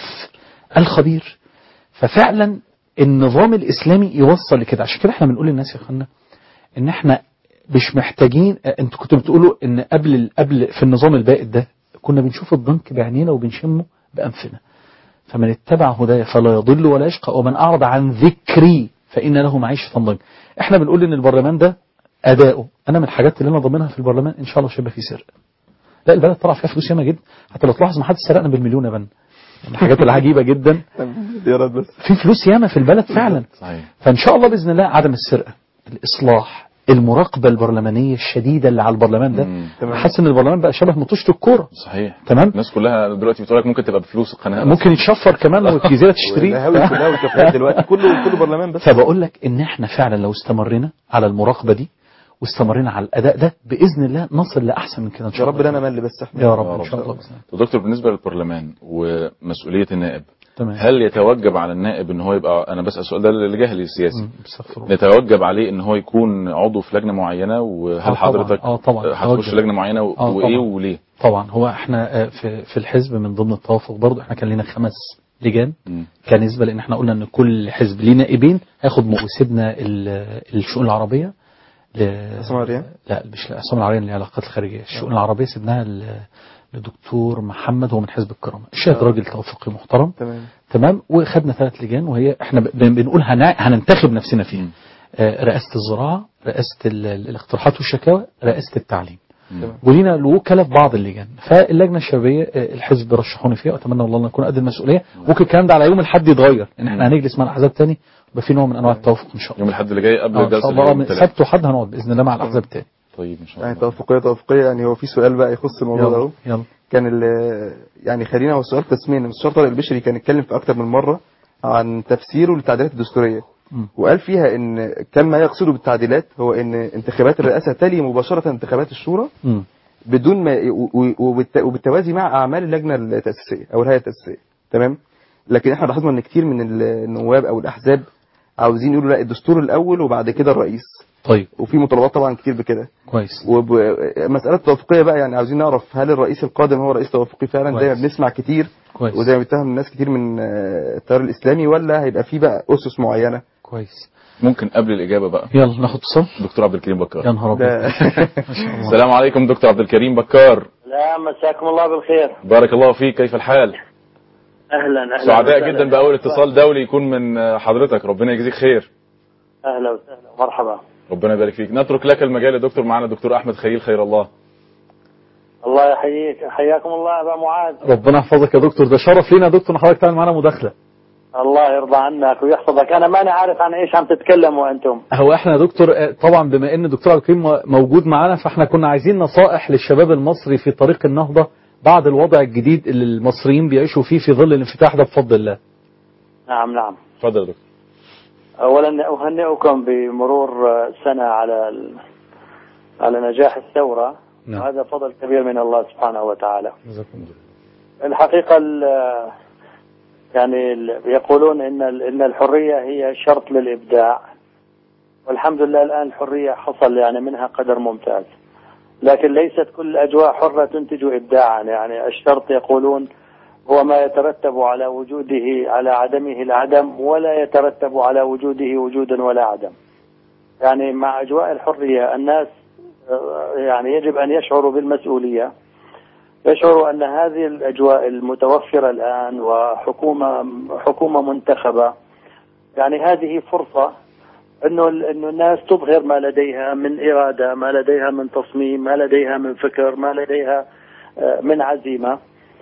الخبير ففعلا النظام الاسلامي يوصل لكده عشان كده احنا بنقول للناس يا اخوانا ان احنا مش محتاجين انتوا كنتوا بتقولوا ان قبل ال- قبل في النظام البائد ده كنا بنشوف الضنك بعينينا وبنشمه بانفنا فمن اتبع هداي فلا يضل ولا يشقى ومن أعرض عن ذكري فإن له معيشة ضنك احنا بنقول ان البرلمان ده أداؤه أنا من الحاجات اللي أنا ضامنها في البرلمان إن شاء الله مش هيبقى فيه سرقة لا البلد طلع فيها فلوس ياما جدا حتى لو تلاحظ ما حدش سرقنا بالمليون يا بن الحاجات العجيبة جدا ديارات بس في فلوس ياما في البلد فعلا صحيح فإن شاء الله بإذن الله عدم السرقة الإصلاح المراقبة البرلمانية الشديدة اللي على البرلمان ده حاسس ان البرلمان بقى شبه مطوشة الكورة صحيح تمام الناس كلها دلوقتي بتقول لك ممكن تبقى بفلوس القناة ممكن يتشفر كمان والجزيرة تشتريه والقهاوي كلها والكافيهات دلوقتي كله كله برلمان بس فبقول لك ان احنا فعلا لو استمرنا على المراقبه دي واستمرنا على الاداء ده باذن الله نصل لاحسن من كده ان يا شاء رب الله ده انا مل بس احنا يا رب ان شاء الله طب دكتور بالنسبة للبرلمان ومسؤولية النائب تمام هل يتوجب على النائب ان هو يبقى انا بسأل السؤال ده لجهل السياسي مم، استغفر الله. يتوجب عليه ان هو يكون عضو في لجنة معينة وهل آه طبعاً، حضرتك آه طبعاً، هتخش يتوجب. لجنة معينة و- آه وايه طبعاً. وليه طبعا هو احنا آه، في في الحزب من ضمن التوافق برضه احنا كان لنا خمس لجان مم. كنسبه لان احنا قلنا ان كل حزب ليه نائبين هياخد م- وسيبنا ال- الشؤون العربيه ل- عصام العريان؟ لا مش عصام العريان للعلاقات الخارجيه الشؤون العربيه سيبناها ل- لدكتور محمد هو من حزب الكرامه الشيخ آه. راجل توافقي محترم تمام تمام وخدنا ثلاث لجان وهي احنا ب- بنقول هنع- هننتخب نفسنا فيها آه، رئاسه الزراعه رئاسه ال- ال- الاقتراحات والشكاوى رئاسه التعليم تمام ولينا الوكلاء في بعض اللجان فاللجنه الشبابيه آه، الحزب رشحوني فيها واتمنى والله ان اكون قد المسؤوليه ممكن الكلام ده على يوم الحد يتغير ان احنا هنجلس مع الاحزاب تاني يبقى في نوع من انواع التوافق ان شاء الله يوم الحد اللي جاي قبل آه، ان الجلسة شاء اللي الله يوم من الثلاث. سبت وحد هنقعد باذن الله مع الاحزاب تاني طيب ان شاء يعني الله توافقية توافقية يعني هو في سؤال بقى يخص الموضوع ده يلا اهو يلا كان ال- يعني خلينا هو السؤال تسمين المستشار طارق البشري كان اتكلم في اكتر من مرة عن تفسيره للتعديلات الدستورية مم. وقال فيها ان كان ما يقصده بالتعديلات هو ان انتخابات الرئاسة تلي مباشرة انتخابات الشورى مم. بدون ما و- و- وبالت- وبالتوازي مع اعمال اللجنه التاسيسيه او الهيئه التاسيسيه تمام لكن احنا لاحظنا ان كتير من النواب او الاحزاب عاوزين يقولوا لا الدستور الاول وبعد كده الرئيس طيب وفي مطالبات طبعا كتير بكده كويس ومساله التوافقيه بقى يعني عاوزين نعرف هل الرئيس القادم هو رئيس توافقي فعلا زي ما كويس. بنسمع كتير كويس. وزي ما بيتهم ناس كتير من آه، التيار الاسلامي ولا هيبقى في بقى اسس معينه كويس ممكن قبل الاجابه بقى يلا ناخد اتصال دكتور عبد الكريم بكار يا نهار ابيض ده- السلام عليكم دكتور عبد الكريم بكار لا مساكم الله بالخير بارك الله فيك كيف الحال اهلا اهلا سعداء وسهلا. جدا باول اتصال دولي يكون من حضرتك ربنا يجزيك خير اهلا وسهلا مرحبا ربنا يبارك فيك نترك لك المجال يا دكتور معنا دكتور احمد خليل خير الله الله يحييك حياكم الله ابا معاذ ربنا يحفظك يا دكتور ده شرف لينا يا دكتور ان حضرتك تعمل معانا مداخله الله يرضى عنك ويحفظك انا ماني عارف عن ايش عم تتكلموا انتم هو احنا يا دكتور آه، طبعا بما ان الدكتور عبد الكريم موجود معانا فاحنا كنا عايزين نصائح للشباب المصري في طريق النهضه بعد الوضع الجديد اللي المصريين بيعيشوا فيه في ظل الانفتاح ده بفضل الله نعم نعم اتفضل يا دكتور اولا اهنئكم بمرور آه، سنه على ال... على نجاح الثوره نعم. هذا فضل كبير من الله سبحانه وتعالى جزاكم الله الحقيقة ال- يعني ال- يقولون إن ال- إن الحرية هي شرط للإبداع والحمد لله الآن الحرية حصل يعني منها قدر ممتاز لكن ليست كل الأجواء حرة تنتج إبداعا يعني الشرط يقولون هو ما يترتب على وجوده على عدمه العدم ولا يترتب على وجوده وجودا ولا عدم يعني مع أجواء الحرية الناس آه، يعني يجب أن يشعروا بالمسؤولية يشعر أن هذه الأجواء المتوفرة الآن وحكومة حكومة منتخبة يعني هذه فرصة أنه أنه الناس تظهر ما لديها من إرادة ما لديها من تصميم ما لديها من فكر ما لديها آه، من عزيمة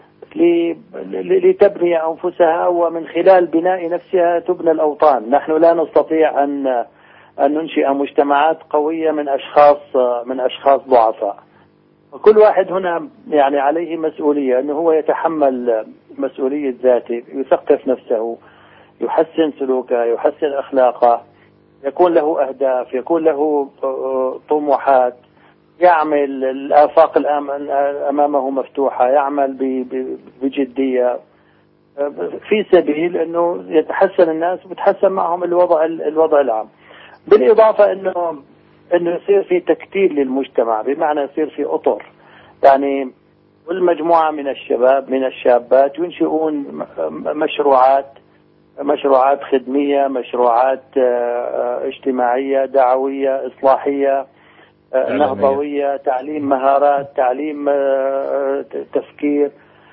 ل- ل- لتبني أنفسها ومن خلال بناء نفسها تبنى الأوطان نحن لا نستطيع أن أن ننشئ مجتمعات قوية من أشخاص من أشخاص ضعفاء وكل واحد هنا يعني عليه مسؤولية أنه هو يتحمل مسؤولية ذاته يثقف نفسه يحسن سلوكه يحسن أخلاقه يكون له أهداف يكون له آه، طموحات يعمل الآفاق الآم- أمامه مفتوحة يعمل ب- ب- بجدية آه، في سبيل أنه يتحسن الناس وبتحسن معهم الوضع الوضع العام بالإضافة أنه أنه يصير في تكتيل للمجتمع بمعنى يصير في أطر يعني كل مجموعة من الشباب من الشابات ينشئون م- مشروعات مشروعات خدمية مشروعات آه، آه، اجتماعية دعوية إصلاحية آه، إعلامية. نهضوية تعليم مهارات تعليم آه، ت- تفكير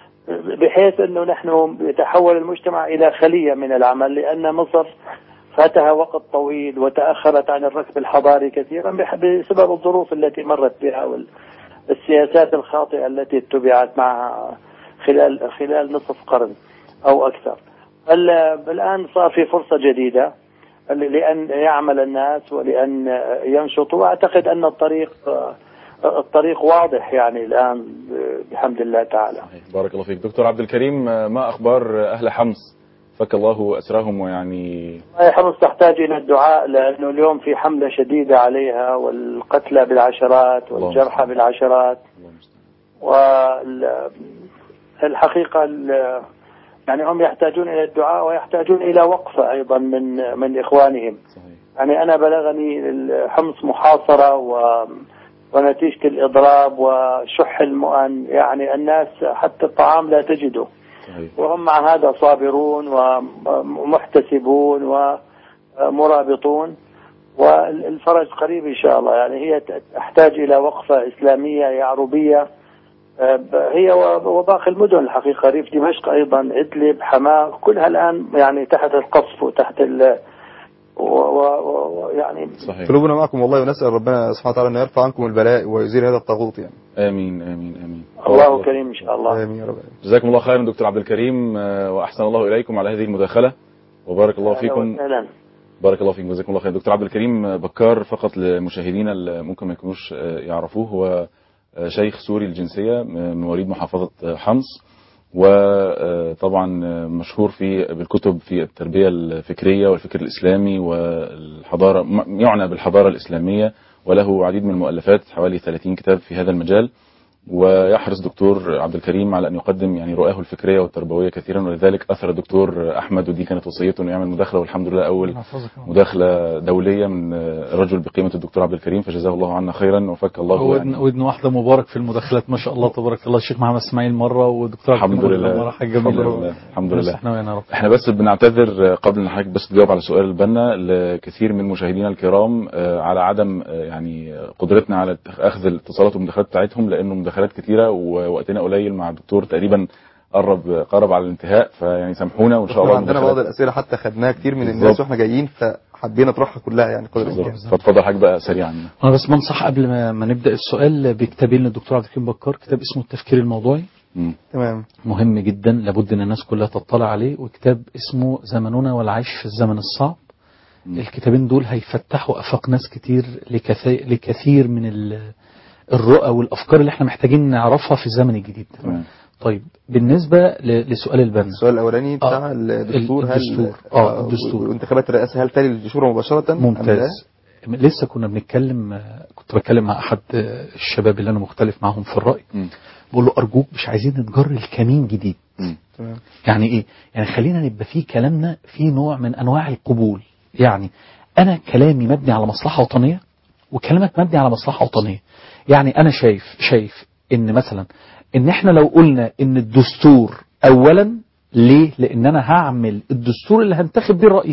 بحيث أنه نحن يتحول المجتمع إلى خلية من العمل لأن مصر فاتها وقت طويل وتأخرت عن الركب الحضاري كثيرا بح- بسبب الظروف التي مرت بها والسياسات الخاطئة التي اتبعت معها خلال خلال نصف قرن أو أكثر ال- الآن صار في فرصة جديدة لأن يعمل الناس ولأن ينشطوا وأعتقد أن الطريق الطريق واضح يعني الآن بحمد الله تعالى بارك الله فيك دكتور عبد الكريم ما اخبار اهل حمص فك الله اسرهم ويعني هاي حمص تحتاج إلى الدعاء لأنه اليوم في حملة شديدة عليها والقتلى بالعشرات والجرحى بالعشرات والحقيقة يعني هم يحتاجون إلى الدعاء ويحتاجون إلى وقفة أيضا من من إخوانهم يعني أنا بلغني حمص محاصرة و ونتيجة الإضراب وشح المؤن يعني الناس حتى الطعام لا تجده وهم مع هذا صابرون ومحتسبون ومرابطون والفرج قريب إن شاء الله يعني هي تحتاج إلى وقفة إسلامية يعربية هي وباقي المدن الحقيقة ريف دمشق أيضا إدلب حماة كلها الآن يعني تحت القصف وتحت ال ويعني صحيح قلوبنا معكم والله ونسأل ربنا سبحانه وتعالى أن يرفع عنكم البلاء ويزيل هذا الطاغوت يعني امين امين امين الله كريم إن شاء الله آمين يا رب جزاكم الله خيرا دكتور عبد الكريم آه، واحسن الله اليكم على هذه المداخله وبارك الله أهلا فيكم وسهلا بارك الله فيكم جزاكم الله خير دكتور عبد الكريم بكار فقط لمشاهدينا اللي ممكن ما يكونوش آه، يعرفوه هو آه، شيخ سوري الجنسيه من مواليد محافظه آه، حمص وطبعا مشهور في بالكتب في التربيه الفكريه والفكر الاسلامي والحضاره م- يعنى بالحضاره الاسلاميه وله عديد من المؤلفات حوالي 30 كتاب في هذا المجال ويحرص دكتور عبد الكريم على ان يقدم يعني رؤاه الفكريه والتربويه كثيرا ولذلك اثر الدكتور احمد ودي كانت وصيته انه يعمل مداخله والحمد لله اول مداخله دوليه من رجل بقيمه الدكتور عبد الكريم فجزاه الله عنا خيرا وفك الله ودن, يعني ودن واحدة مبارك في المداخلات ما شاء الله تبارك الله الشيخ محمد اسماعيل مرة ودكتور عبد الحمد الكريم لله مرة حاجة الحمد جميلة لله الحمد لله احنا ويانا يا رب احنا بس بنعتذر قبل ان حضرتك بس تجاوب على سؤال البنا لكثير من مشاهدينا الكرام آه، على عدم آه، يعني قدرتنا على اخذ الاتصالات والمداخلات بتاعتهم لانه مداخلات كثيره ووقتنا قليل مع الدكتور تقريبا قرب قرب على الانتهاء فيعني سامحونا وان شاء احنا الله عندنا بعض المداخلات- الاسئله حتى خدناها كتير من الناس بالظبط. واحنا جايين فحبينا نطرحها كلها يعني قدر الامكان فاتفضل حضرتك بقى سريعا انا بس بنصح قبل ما, ما نبدا السؤال بكتابين للدكتور عبد الكريم بكار كتاب اسمه التفكير الموضوعي تمام مهم جدا لابد ان الناس كلها تطلع عليه وكتاب اسمه زمننا والعيش في الزمن الصعب الكتابين دول هيفتحوا افاق ناس كتير لكثير, لكثير من ال- الرؤى والافكار اللي احنا محتاجين نعرفها في الزمن الجديد تمام. طيب بالنسبه ل- لسؤال البنا السؤال الاولاني بتاع آه، الدستور هل الدستور. اه الدستور وانتخابات الرئاسه هل تالي للدستور مباشره أم ممتاز لا؟ لسه كنا بنتكلم آه، كنت بتكلم مع احد آه، الشباب اللي انا مختلف معاهم في الراي بقول له ارجوك مش عايزين نتجر الكمين جديد تمام يعني ايه يعني خلينا نبقى في كلامنا في نوع من انواع القبول يعني انا كلامي مبني على مصلحه وطنيه وكلامك مبني على مصلحه وطنيه يعني انا شايف شايف ان مثلا ان احنا لو قلنا ان الدستور اولا ليه لان انا هعمل الدستور اللي هنتخب بيه الرئيس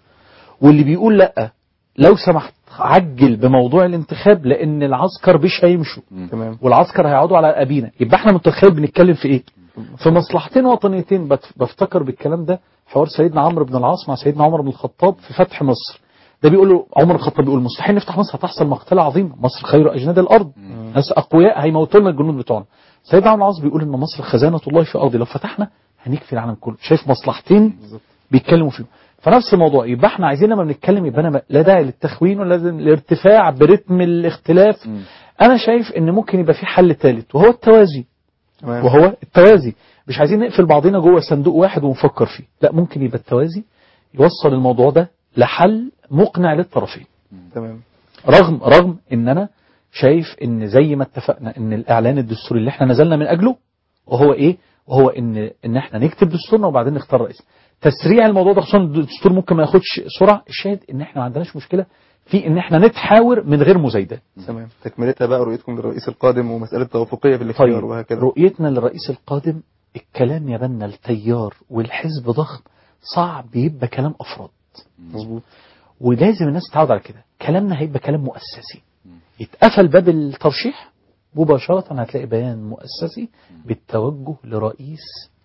واللي بيقول لا لو سمحت عجل بموضوع الانتخاب لان العسكر مش هيمشوا تمام والعسكر هيقعدوا على ابينا يبقى احنا متخيل بنتكلم في ايه في مصلحتين وطنيتين بت- بفتكر بالكلام ده حوار سيدنا عمرو بن العاص مع سيدنا عمر بن الخطاب في فتح مصر ده بيقول له عمر بن الخطاب بيقول مستحيل نفتح مصر هتحصل مقتله عظيمه مصر خير اجناد الارض ناس اقوياء هيموتوا لنا الجنود بتوعنا سيدنا عمرو بن العاص بيقول ان مصر خزانه الله في ارض لو فتحنا هنكفي العالم كله شايف مصلحتين بيتكلموا فيهم فنفس الموضوع يبقى احنا عايزين لما بنتكلم يبقى انا لا داعي للتخوين ولا لازم الارتفاع برتم الاختلاف انا شايف ان ممكن يبقى في حل ثالث وهو التوازي تمام. وهو التوازي مش عايزين نقفل بعضنا جوه صندوق واحد ونفكر فيه لا ممكن يبقى التوازي يوصل الموضوع ده لحل مقنع للطرفين تمام رغم رغم ان انا شايف ان زي ما اتفقنا ان الاعلان الدستوري اللي احنا نزلنا من اجله وهو ايه وهو ان ان احنا نكتب دستورنا وبعدين نختار رئيس تسريع الموضوع ده خصوصا الدستور ممكن ما ياخدش سرعه الشاهد ان احنا ما عندناش مشكله في ان احنا نتحاور من غير مزايدات تمام تكملتها بقى رؤيتكم للرئيس القادم ومساله توافقيه في الاختيار طيب وهكذا رؤيتنا للرئيس القادم الكلام يا بنا التيار والحزب ضخم صعب يبقى كلام افراد مظبوط ولازم الناس تتعود على كده كلامنا هيبقى كلام مؤسسي يتقفل باب الترشيح مباشرة هتلاقي بيان مؤسسي بالتوجه لرئيس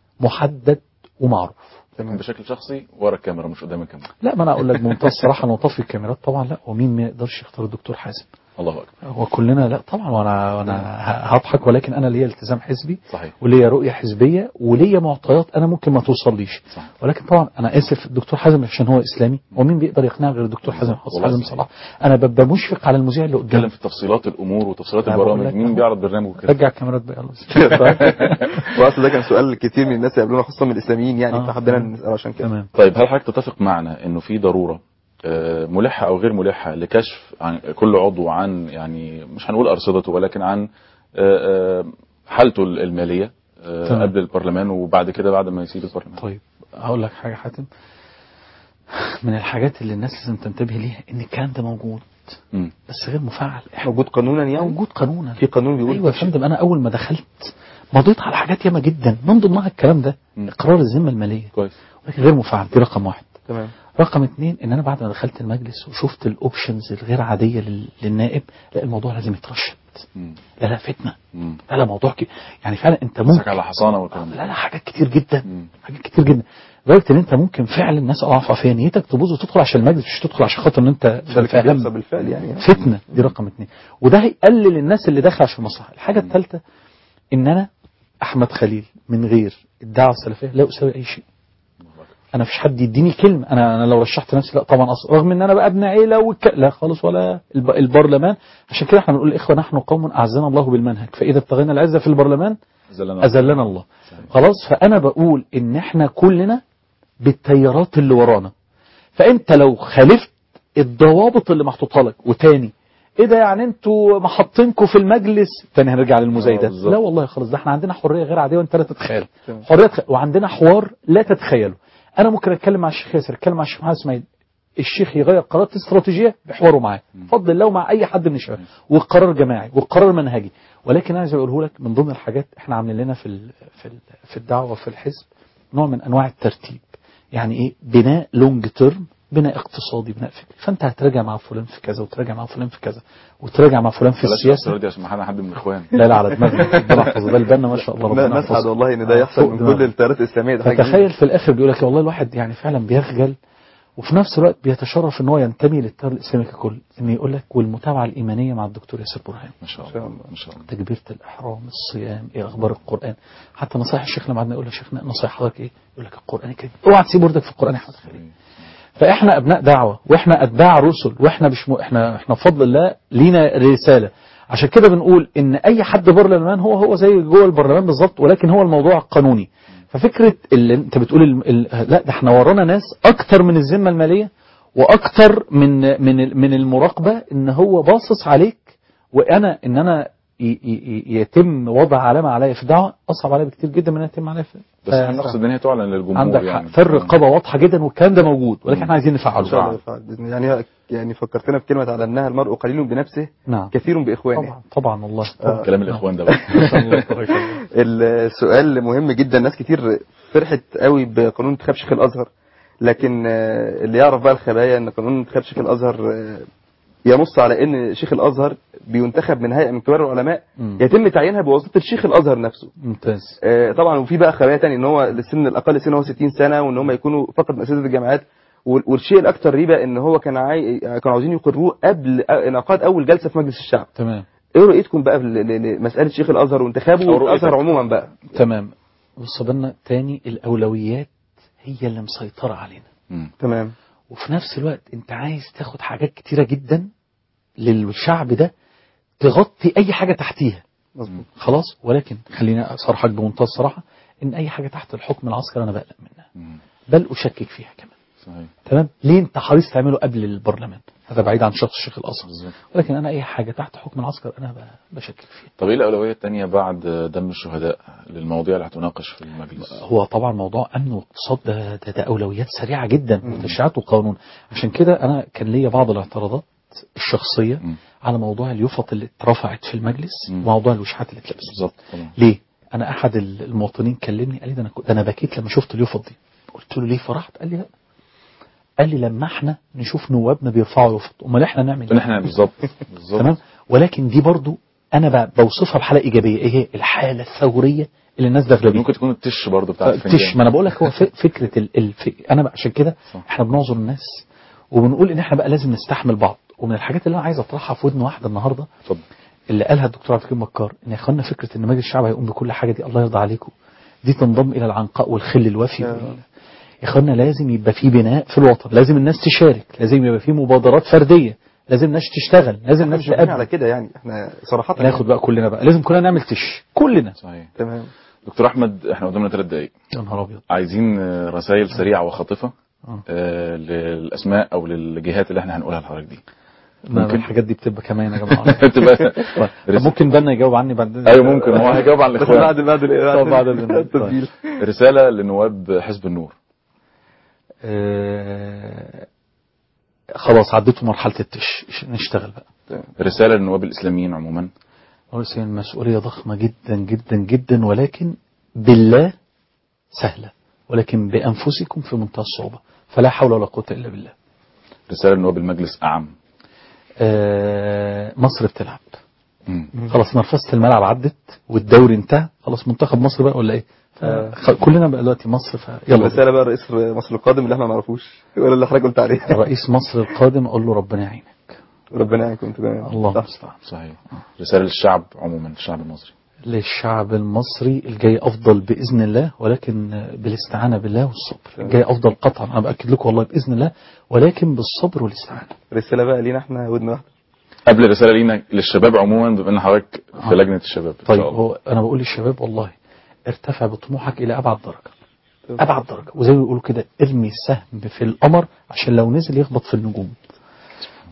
محدد ومعروف لكن بشكل شخصي ورا الكاميرا مش قدام الكاميرا لا ما انا اقول لك بمنتهى الصراحه انا طفي الكاميرات طبعا لا ومين ما يقدرش يختار الدكتور حازم الله اكبر هو كلنا لا طبعا وانا وانا ه- هضحك ولكن انا ليا التزام حزبي صحيح وليا رؤيه حزبيه وليا معطيات انا ممكن ما توصليش صح. ولكن طبعا انا اسف الدكتور حازم عشان هو اسلامي ومين بيقدر يقنع غير الدكتور حازم والله حازم صحيح. صلاح انا ببقى مشفق على المذيع اللي نتكلم قدامي في تفصيلات الامور وتفصيلات أنا بقول البرامج لك مين أهو. بيعرض برنامج وكده رجع الكاميرات بقى يلا واصل ده كان سؤال كتير من الناس يقابلونا خصوصا من الاسلاميين يعني آه. فحبينا نساله عشان كده تمام طيب هل حضرتك تتفق معنا انه في ضروره آه، ملحه او غير ملحه لكشف عن كل عضو عن يعني مش هنقول ارصدته ولكن عن آه، آه، حالته الماليه آه، تمام. قبل البرلمان وبعد كده بعد ما يسيب البرلمان طيب هقول لك حاجه حاتم من الحاجات اللي الناس لازم تنتبه ليها ان الكلام ده موجود مم. بس غير مفعل موجود قانونا يعني موجود قانونا في قانون بيقول ايوه يا فندم انا اول ما دخلت مضيت على حاجات ياما جدا من ضمنها الكلام ده اقرار الذمه الماليه كويس ولكن غير مفعل دي رقم واحد تمام رقم اثنين ان انا بعد ما دخلت المجلس وشفت الاوبشنز الغير عاديه لل- للنائب لا الموضوع لازم يترشد مم. لا لا فتنه مم. لا لا موضوع كي يعني فعلا انت مسك ممكن على حصانه والكلام ده لا لا حاجات كتير جدا مم. حاجات كتير جدا لدرجه ان انت ممكن فعلا الناس اضعف فيها نيتك تبوظ وتدخل عشان المجلس مش تدخل عشان خاطر ان انت ده اللي كان فاهم بيحصل بالفعل يعني فتنه دي رقم اثنين وده هيقلل الناس اللي داخله عشان المصلحه الحاجه الثالثه ان انا احمد خليل من غير الدعوه السلفيه لا اساوي اي شيء انا مفيش حد يديني كلمه انا انا لو رشحت نفسي لا طبعا أص... رغم ان انا بقى ابن عيله والك... لا خالص ولا الب... البرلمان عشان كده احنا بنقول الاخوه نحن قوم اعزنا الله بالمنهج فاذا ابتغينا العزه في البرلمان زلنا اذلنا الله خلاص فانا بقول ان احنا كلنا بالتيارات اللي ورانا فانت لو خالفت الضوابط اللي محطوطه لك وتاني ايه ده يعني انتوا محطينكم في المجلس تاني هنرجع للمزايده آه، بالظبط. لا والله خلاص ده احنا عندنا حريه غير عاديه وانت لا تتخيل حريه تخ... وعندنا حوار لا تتخيله انا ممكن اتكلم مع الشيخ ياسر اتكلم مع الشيخ محمد اسماعيل الشيخ يغير قرارات استراتيجيه بحواره معاه بفضل الله ومع اي حد من الشباب والقرار جماعي والقرار منهجي ولكن انا زي ما بقوله لك من ضمن الحاجات احنا عاملين لنا في ال... في ال... في الدعوه وفي الحزب نوع من انواع الترتيب يعني ايه بناء لونج تيرم بناء اقتصادي بناء فكري فانت هتراجع مع فلان في كذا وتراجع مع فلان في كذا وتراجع مع فلان في بلاش السياسه الأسرار دي عشان معانا حد من الاخوان لا لا على دماغنا ربنا يحفظه ده البنا ما شاء الله ربنا نسعد يحفظه. والله ان ده آه، يحصل فوق من دماغنا. كل التيارات الاسلاميه ده حاجة جميلة. فتخيل في الاخر بيقول لك والله الواحد يعني فعلا بيخجل وفي نفس الوقت بيتشرف ان هو ينتمي للتيار الاسلامي ككل ان يقول لك والمتابعه الايمانيه مع الدكتور ياسر برهان ما شاء الله ما شاء الله تكبيره الاحرام الصيام ايه اخبار القران حتى نصائح الشيخ لما قعدنا يقول له يا شيخنا نصائح حضرتك ايه يقول لك القران الكريم اوعى تسيب وردك في القران يا احمد خليل فاحنا ابناء دعوه واحنا اتباع رسل واحنا مش م... احنا احنا بفضل الله لينا رساله عشان كده بنقول ان اي حد برلمان هو هو زي جوه البرلمان بالظبط ولكن هو الموضوع قانوني ففكره اللي انت بتقول ال... ال... لا ده احنا ورانا ناس اكتر من الذمه الماليه واكتر من من ال- من المراقبه ان هو باصص عليك وانا ان انا ي... ي... يتم وضع علامه عليا في دعوه اصعب عليا بكتير جدا من ان يتم عليا في بس احنا نقصد ان هي تعلن للجمهور عندك يعني حق في الرقابه واضحه جدا والكلام ده موجود ولكن احنا عايزين إن شاء الله نفعله يفعل بإذن الله. يعني يعني فكرتنا بكلمه على انها المرء قليل بنفسه نعم كثير باخوانه طبعا طبعا والله آه. كلام الاخوان ده بقى السؤال مهم جدا ناس كتير فرحت قوي بقانون انتخاب شيخ الازهر لكن آه، اللي يعرف بقى الخبايا ان قانون انتخاب شيخ الازهر آه، ينص على ان شيخ الازهر بينتخب من هيئه من كبار العلماء مم. يتم تعيينها بواسطه شيخ الازهر نفسه ممتاز آه، طبعا وفي بقى خبايا تاني ان هو السن الاقل سن هو 60 سنه وان هم يكونوا فقط من اساتذه الجامعات وال- والشيء الاكثر ريبه ان هو كان عاي... كانوا عاوزين يقروه قبل انعقاد اول جلسه في مجلس الشعب تمام ايه رؤيتكم بقى ل- ل- لمساله شيخ الازهر وانتخابه أو رؤيتك. والازهر عموما بقى تمام بص بالنا تاني الاولويات هي اللي مسيطره علينا تمام وفي نفس الوقت انت عايز تاخد حاجات كتيره جدا للشعب ده تغطي اي حاجه تحتيها مظبوط خلاص ولكن خليني اصرحك بمنتهى الصراحه ان اي حاجه تحت الحكم العسكري انا بقلق منها بل اشكك فيها كمان صحيح تمام ليه انت حريص تعمله قبل البرلمان هذا بعيد عن شخص الشيخ الازهر ولكن انا اي حاجه تحت حكم العسكر انا ب- بشكك فيها طب ايه الاولويه الثانيه بعد دم الشهداء للمواضيع اللي هتناقش في المجلس هو طبعا موضوع امن واقتصاد ده, ده, ده اولويات سريعه جدا وتشريعات وقانون عشان كده انا كان ليا بعض الاعتراضات الشخصيه على موضوع اليفط اللي اترفعت في المجلس وموضوع الوشحات اللي اتلبست بالظبط طبعا ليه انا احد المواطنين كلمني قال لي ده انا كنت- ده انا بكيت لما شفت اليفط دي قلت له ليه فرحت قال لي لا قال لي لما احنا نشوف نوابنا بيرفعوا يفط امال احنا نعمل إن احنا بالظبط بالظبط تمام ولكن دي برضو انا ب- بوصفها بحاله ايجابيه ايه هي الحاله الثوريه اللي الناس داخله بيها ممكن تكون التش برضه بتاعت تش ما انا بقول لك هو ف- فكره ال... ال... ف... انا بقى عشان كده احنا بنعذر الناس وبنقول ان احنا بقى لازم نستحمل بعض ومن الحاجات اللي انا عايز اطرحها في ودن واحده النهارده اتفضل اللي قالها الدكتور عبد الكريم مكار ان يا اخوانا فكره ان مجلس الشعب هيقوم بكل حاجه دي الله يرضى عليكم دي تنضم الى العنقاء والخل الوفي وال- يا اخوانا لازم يبقى في بناء في الوطن لازم الناس تشارك لازم يبقى في مبادرات فرديه لازم ناس تشتغل لازم احنا ناس مش واقفين تقابل على كده يعني احنا صراحه ناخد بقى كلنا بقى لازم كلنا نعمل تش كلنا صحيح تمام دكتور احمد احنا قدامنا ثلاث دقائق يا نهار ابيض عايزين آه، رسائل سريعه وخاطفه آه. آه، للاسماء او للجهات اللي احنا هنقولها لحضرتك دي ما ممكن؟ الحاجات دي بتبقى كمان يا جماعه بتبقى طب ممكن بنا يجاوب عني بعد ايوه ممكن هو هيجاوب عن بس الاخوان بعد بعد طب بعد البرنامج. طيب. رساله لنواب حزب النور آه، خلاص عديتوا مرحله التش نشتغل بقى رساله للنواب الاسلاميين عموما رئيس المسؤوليه ضخمه جدا جدا جدا ولكن بالله سهله ولكن بانفسكم في منتهى الصعوبه فلا حول ولا قوه الا بالله رساله لنواب المجلس اعم آه، مصر بتلعب مم. خلاص نرفزه الملعب عدت والدوري انتهى خلاص منتخب مصر بقى ولا ايه آه. خ- كلنا بقى دلوقتي مصر فيلا رساله بقى رئيس مصر القادم اللي احنا ما نعرفوش ولا اللي حضرتك قلت عليه رئيس مصر القادم اقول له ربنا يعينك ربنا يعينكم تمام الله المستعان صحيح رساله للشعب عموما الشعب المصري للشعب المصري الجاي افضل باذن الله ولكن بالاستعانه بالله والصبر الجاي افضل قطعا انا باكد لكم والله باذن الله ولكن بالصبر والاستعانه رساله بقى لينا احنا ودن واحده قبل رساله لينا للشباب عموما بما ان حضرتك في لجنه الشباب ان طيب شاء الله هو انا بقول للشباب والله ارتفع بطموحك الى ابعد درجه ابعد درجه وزي ما بيقولوا كده ارمي السهم في القمر عشان لو نزل يخبط في النجوم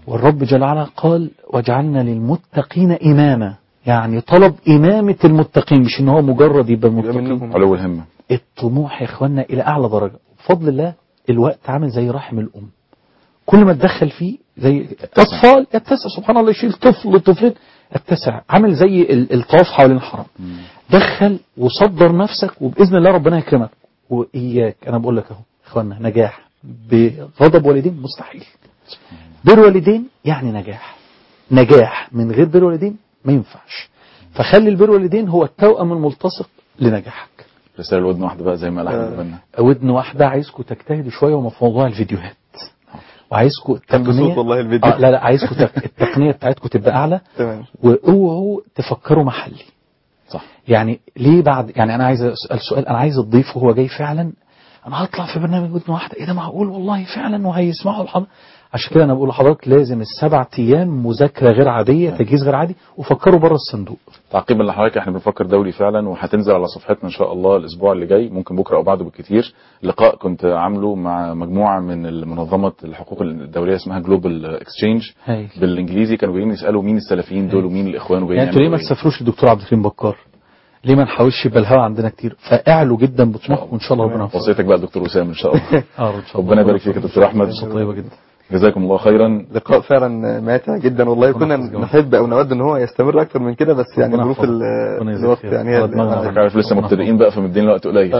والرب جل وعلا قال وجعلنا للمتقين إماما يعني طلب إمامة المتقين مش إن هو مجرد يبقى متقين علو الهمة الطموح يا إخوانا إلى أعلى درجة بفضل الله الوقت عامل زي رحم الأم كل ما تدخل فيه زي أطفال يتسع سبحان الله يشيل طفل طفلين يتسع عامل زي ال- الطواف حوالين الحرم دخل وصدر نفسك وبإذن الله ربنا يكرمك وإياك أنا بقول لك أهو إخوانا نجاح بغضب والدين مستحيل بر والدين يعني نجاح نجاح من غير بر والدين ما ينفعش فخلي البر والدين هو التوأم الملتصق لنجاحك رسالة ودن واحدة بقى زي ما قال أحمد بنا ودن واحدة عايزكم تجتهدوا شوية وما في موضوع الفيديوهات وعايزكم كان التقنية بصوت والله الفيديو. آه لا لا عايزكم تك- التقنية بتاعتكم تبقى أعلى تمام واوعوا تفكروا محلي صح يعني ليه بعد يعني انا عايز اسال سؤال انا عايز الضيف وهو جاي فعلا انا هطلع في برنامج ودن واحده ايه ده معقول والله فعلا وهيسمعوا الحضر عشان كده انا بقول لحضرتك لازم السبع ايام مذاكره غير عاديه تجهيز غير عادي وفكروا بره الصندوق تعقيبا لحضرتك احنا بنفكر دولي فعلا وهتنزل على صفحتنا ان شاء الله الاسبوع اللي جاي ممكن بكره او بعده بالكتير لقاء كنت عامله مع مجموعه من منظمه الحقوق الدوليه اسمها جلوبال اكسشينج هايل. بالانجليزي كانوا جايين يسالوا مين السلفيين دول ومين الاخوان وجايين يعني انتوا ليه ما يعملوا إيه. تسافروش للدكتور عبد الكريم بكار ليه ما نحاولش يبقى الهوا عندنا كتير فاعلوا جدا بطموحكم وان شاء الله ربنا يوفقكم. وصيتك بقى دكتور وسام ان شاء الله اه ان شاء الله ربنا يبارك فيك يا دكتور احمد فرصة طيبه جدا جزاكم الله خيرا لقاء فعلا ماتع جدا والله كنا نحب او نود ان هو يستمر اكتر من كده بس يعني ربنا ظروف يحفظك. ال- ربنا يجزاك الوقت خير. يعني هي على اللي- دماغنا. حضرتك عارف لسه مبتدئين بقى فمدين وقت قليل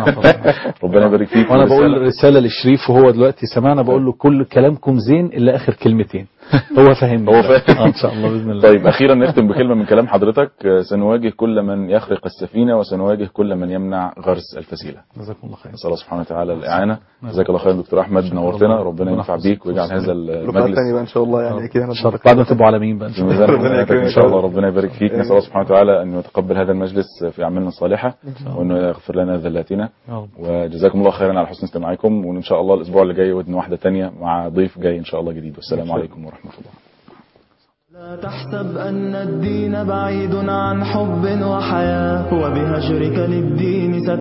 ربنا يبارك فيك وانا ورسالة- بقول رساله لشريف وهو دلوقتي سمعنا بقول له كل كلامكم زين الا اخر كلمتين هو فاهمني هو فاهم آه ان شاء الله باذن الله طيب اخيرا نختم بكلمه من كلام حضرتك آه، سنواجه كل من يخرق السفينه وسنواجه كل من يمنع غرس الفسيله جزاكم الله خير نسال الله سبحانه وتعالى الاعانه جزاك الله خير دكتور احمد نورتنا ربنا ينفع بيك ويجعل هذا لقاء المجلس تاني بقى ان شاء الله يعني اكيد ان شاء الله بعد ما تبقوا عالمين بقى ان في شاء الله ميزان ربنا حسناتك يكرمك ان شاء الله يا رب. ربنا يبارك فيك نسال الله سبحانه وتعالى ان يتقبل هذا المجلس في اعمالنا الصالحه وانه يغفر لنا ذلاتنا يا رب. وجزاكم الله خيرا على حسن استماعكم وان شاء الله الاسبوع اللي جاي ودن واحده تانية مع ضيف جاي ان شاء الله جديد والسلام عليكم ورحمه الله لا تحسب أن الدين بعيد عن حب وحياة وبهجرك للدين ست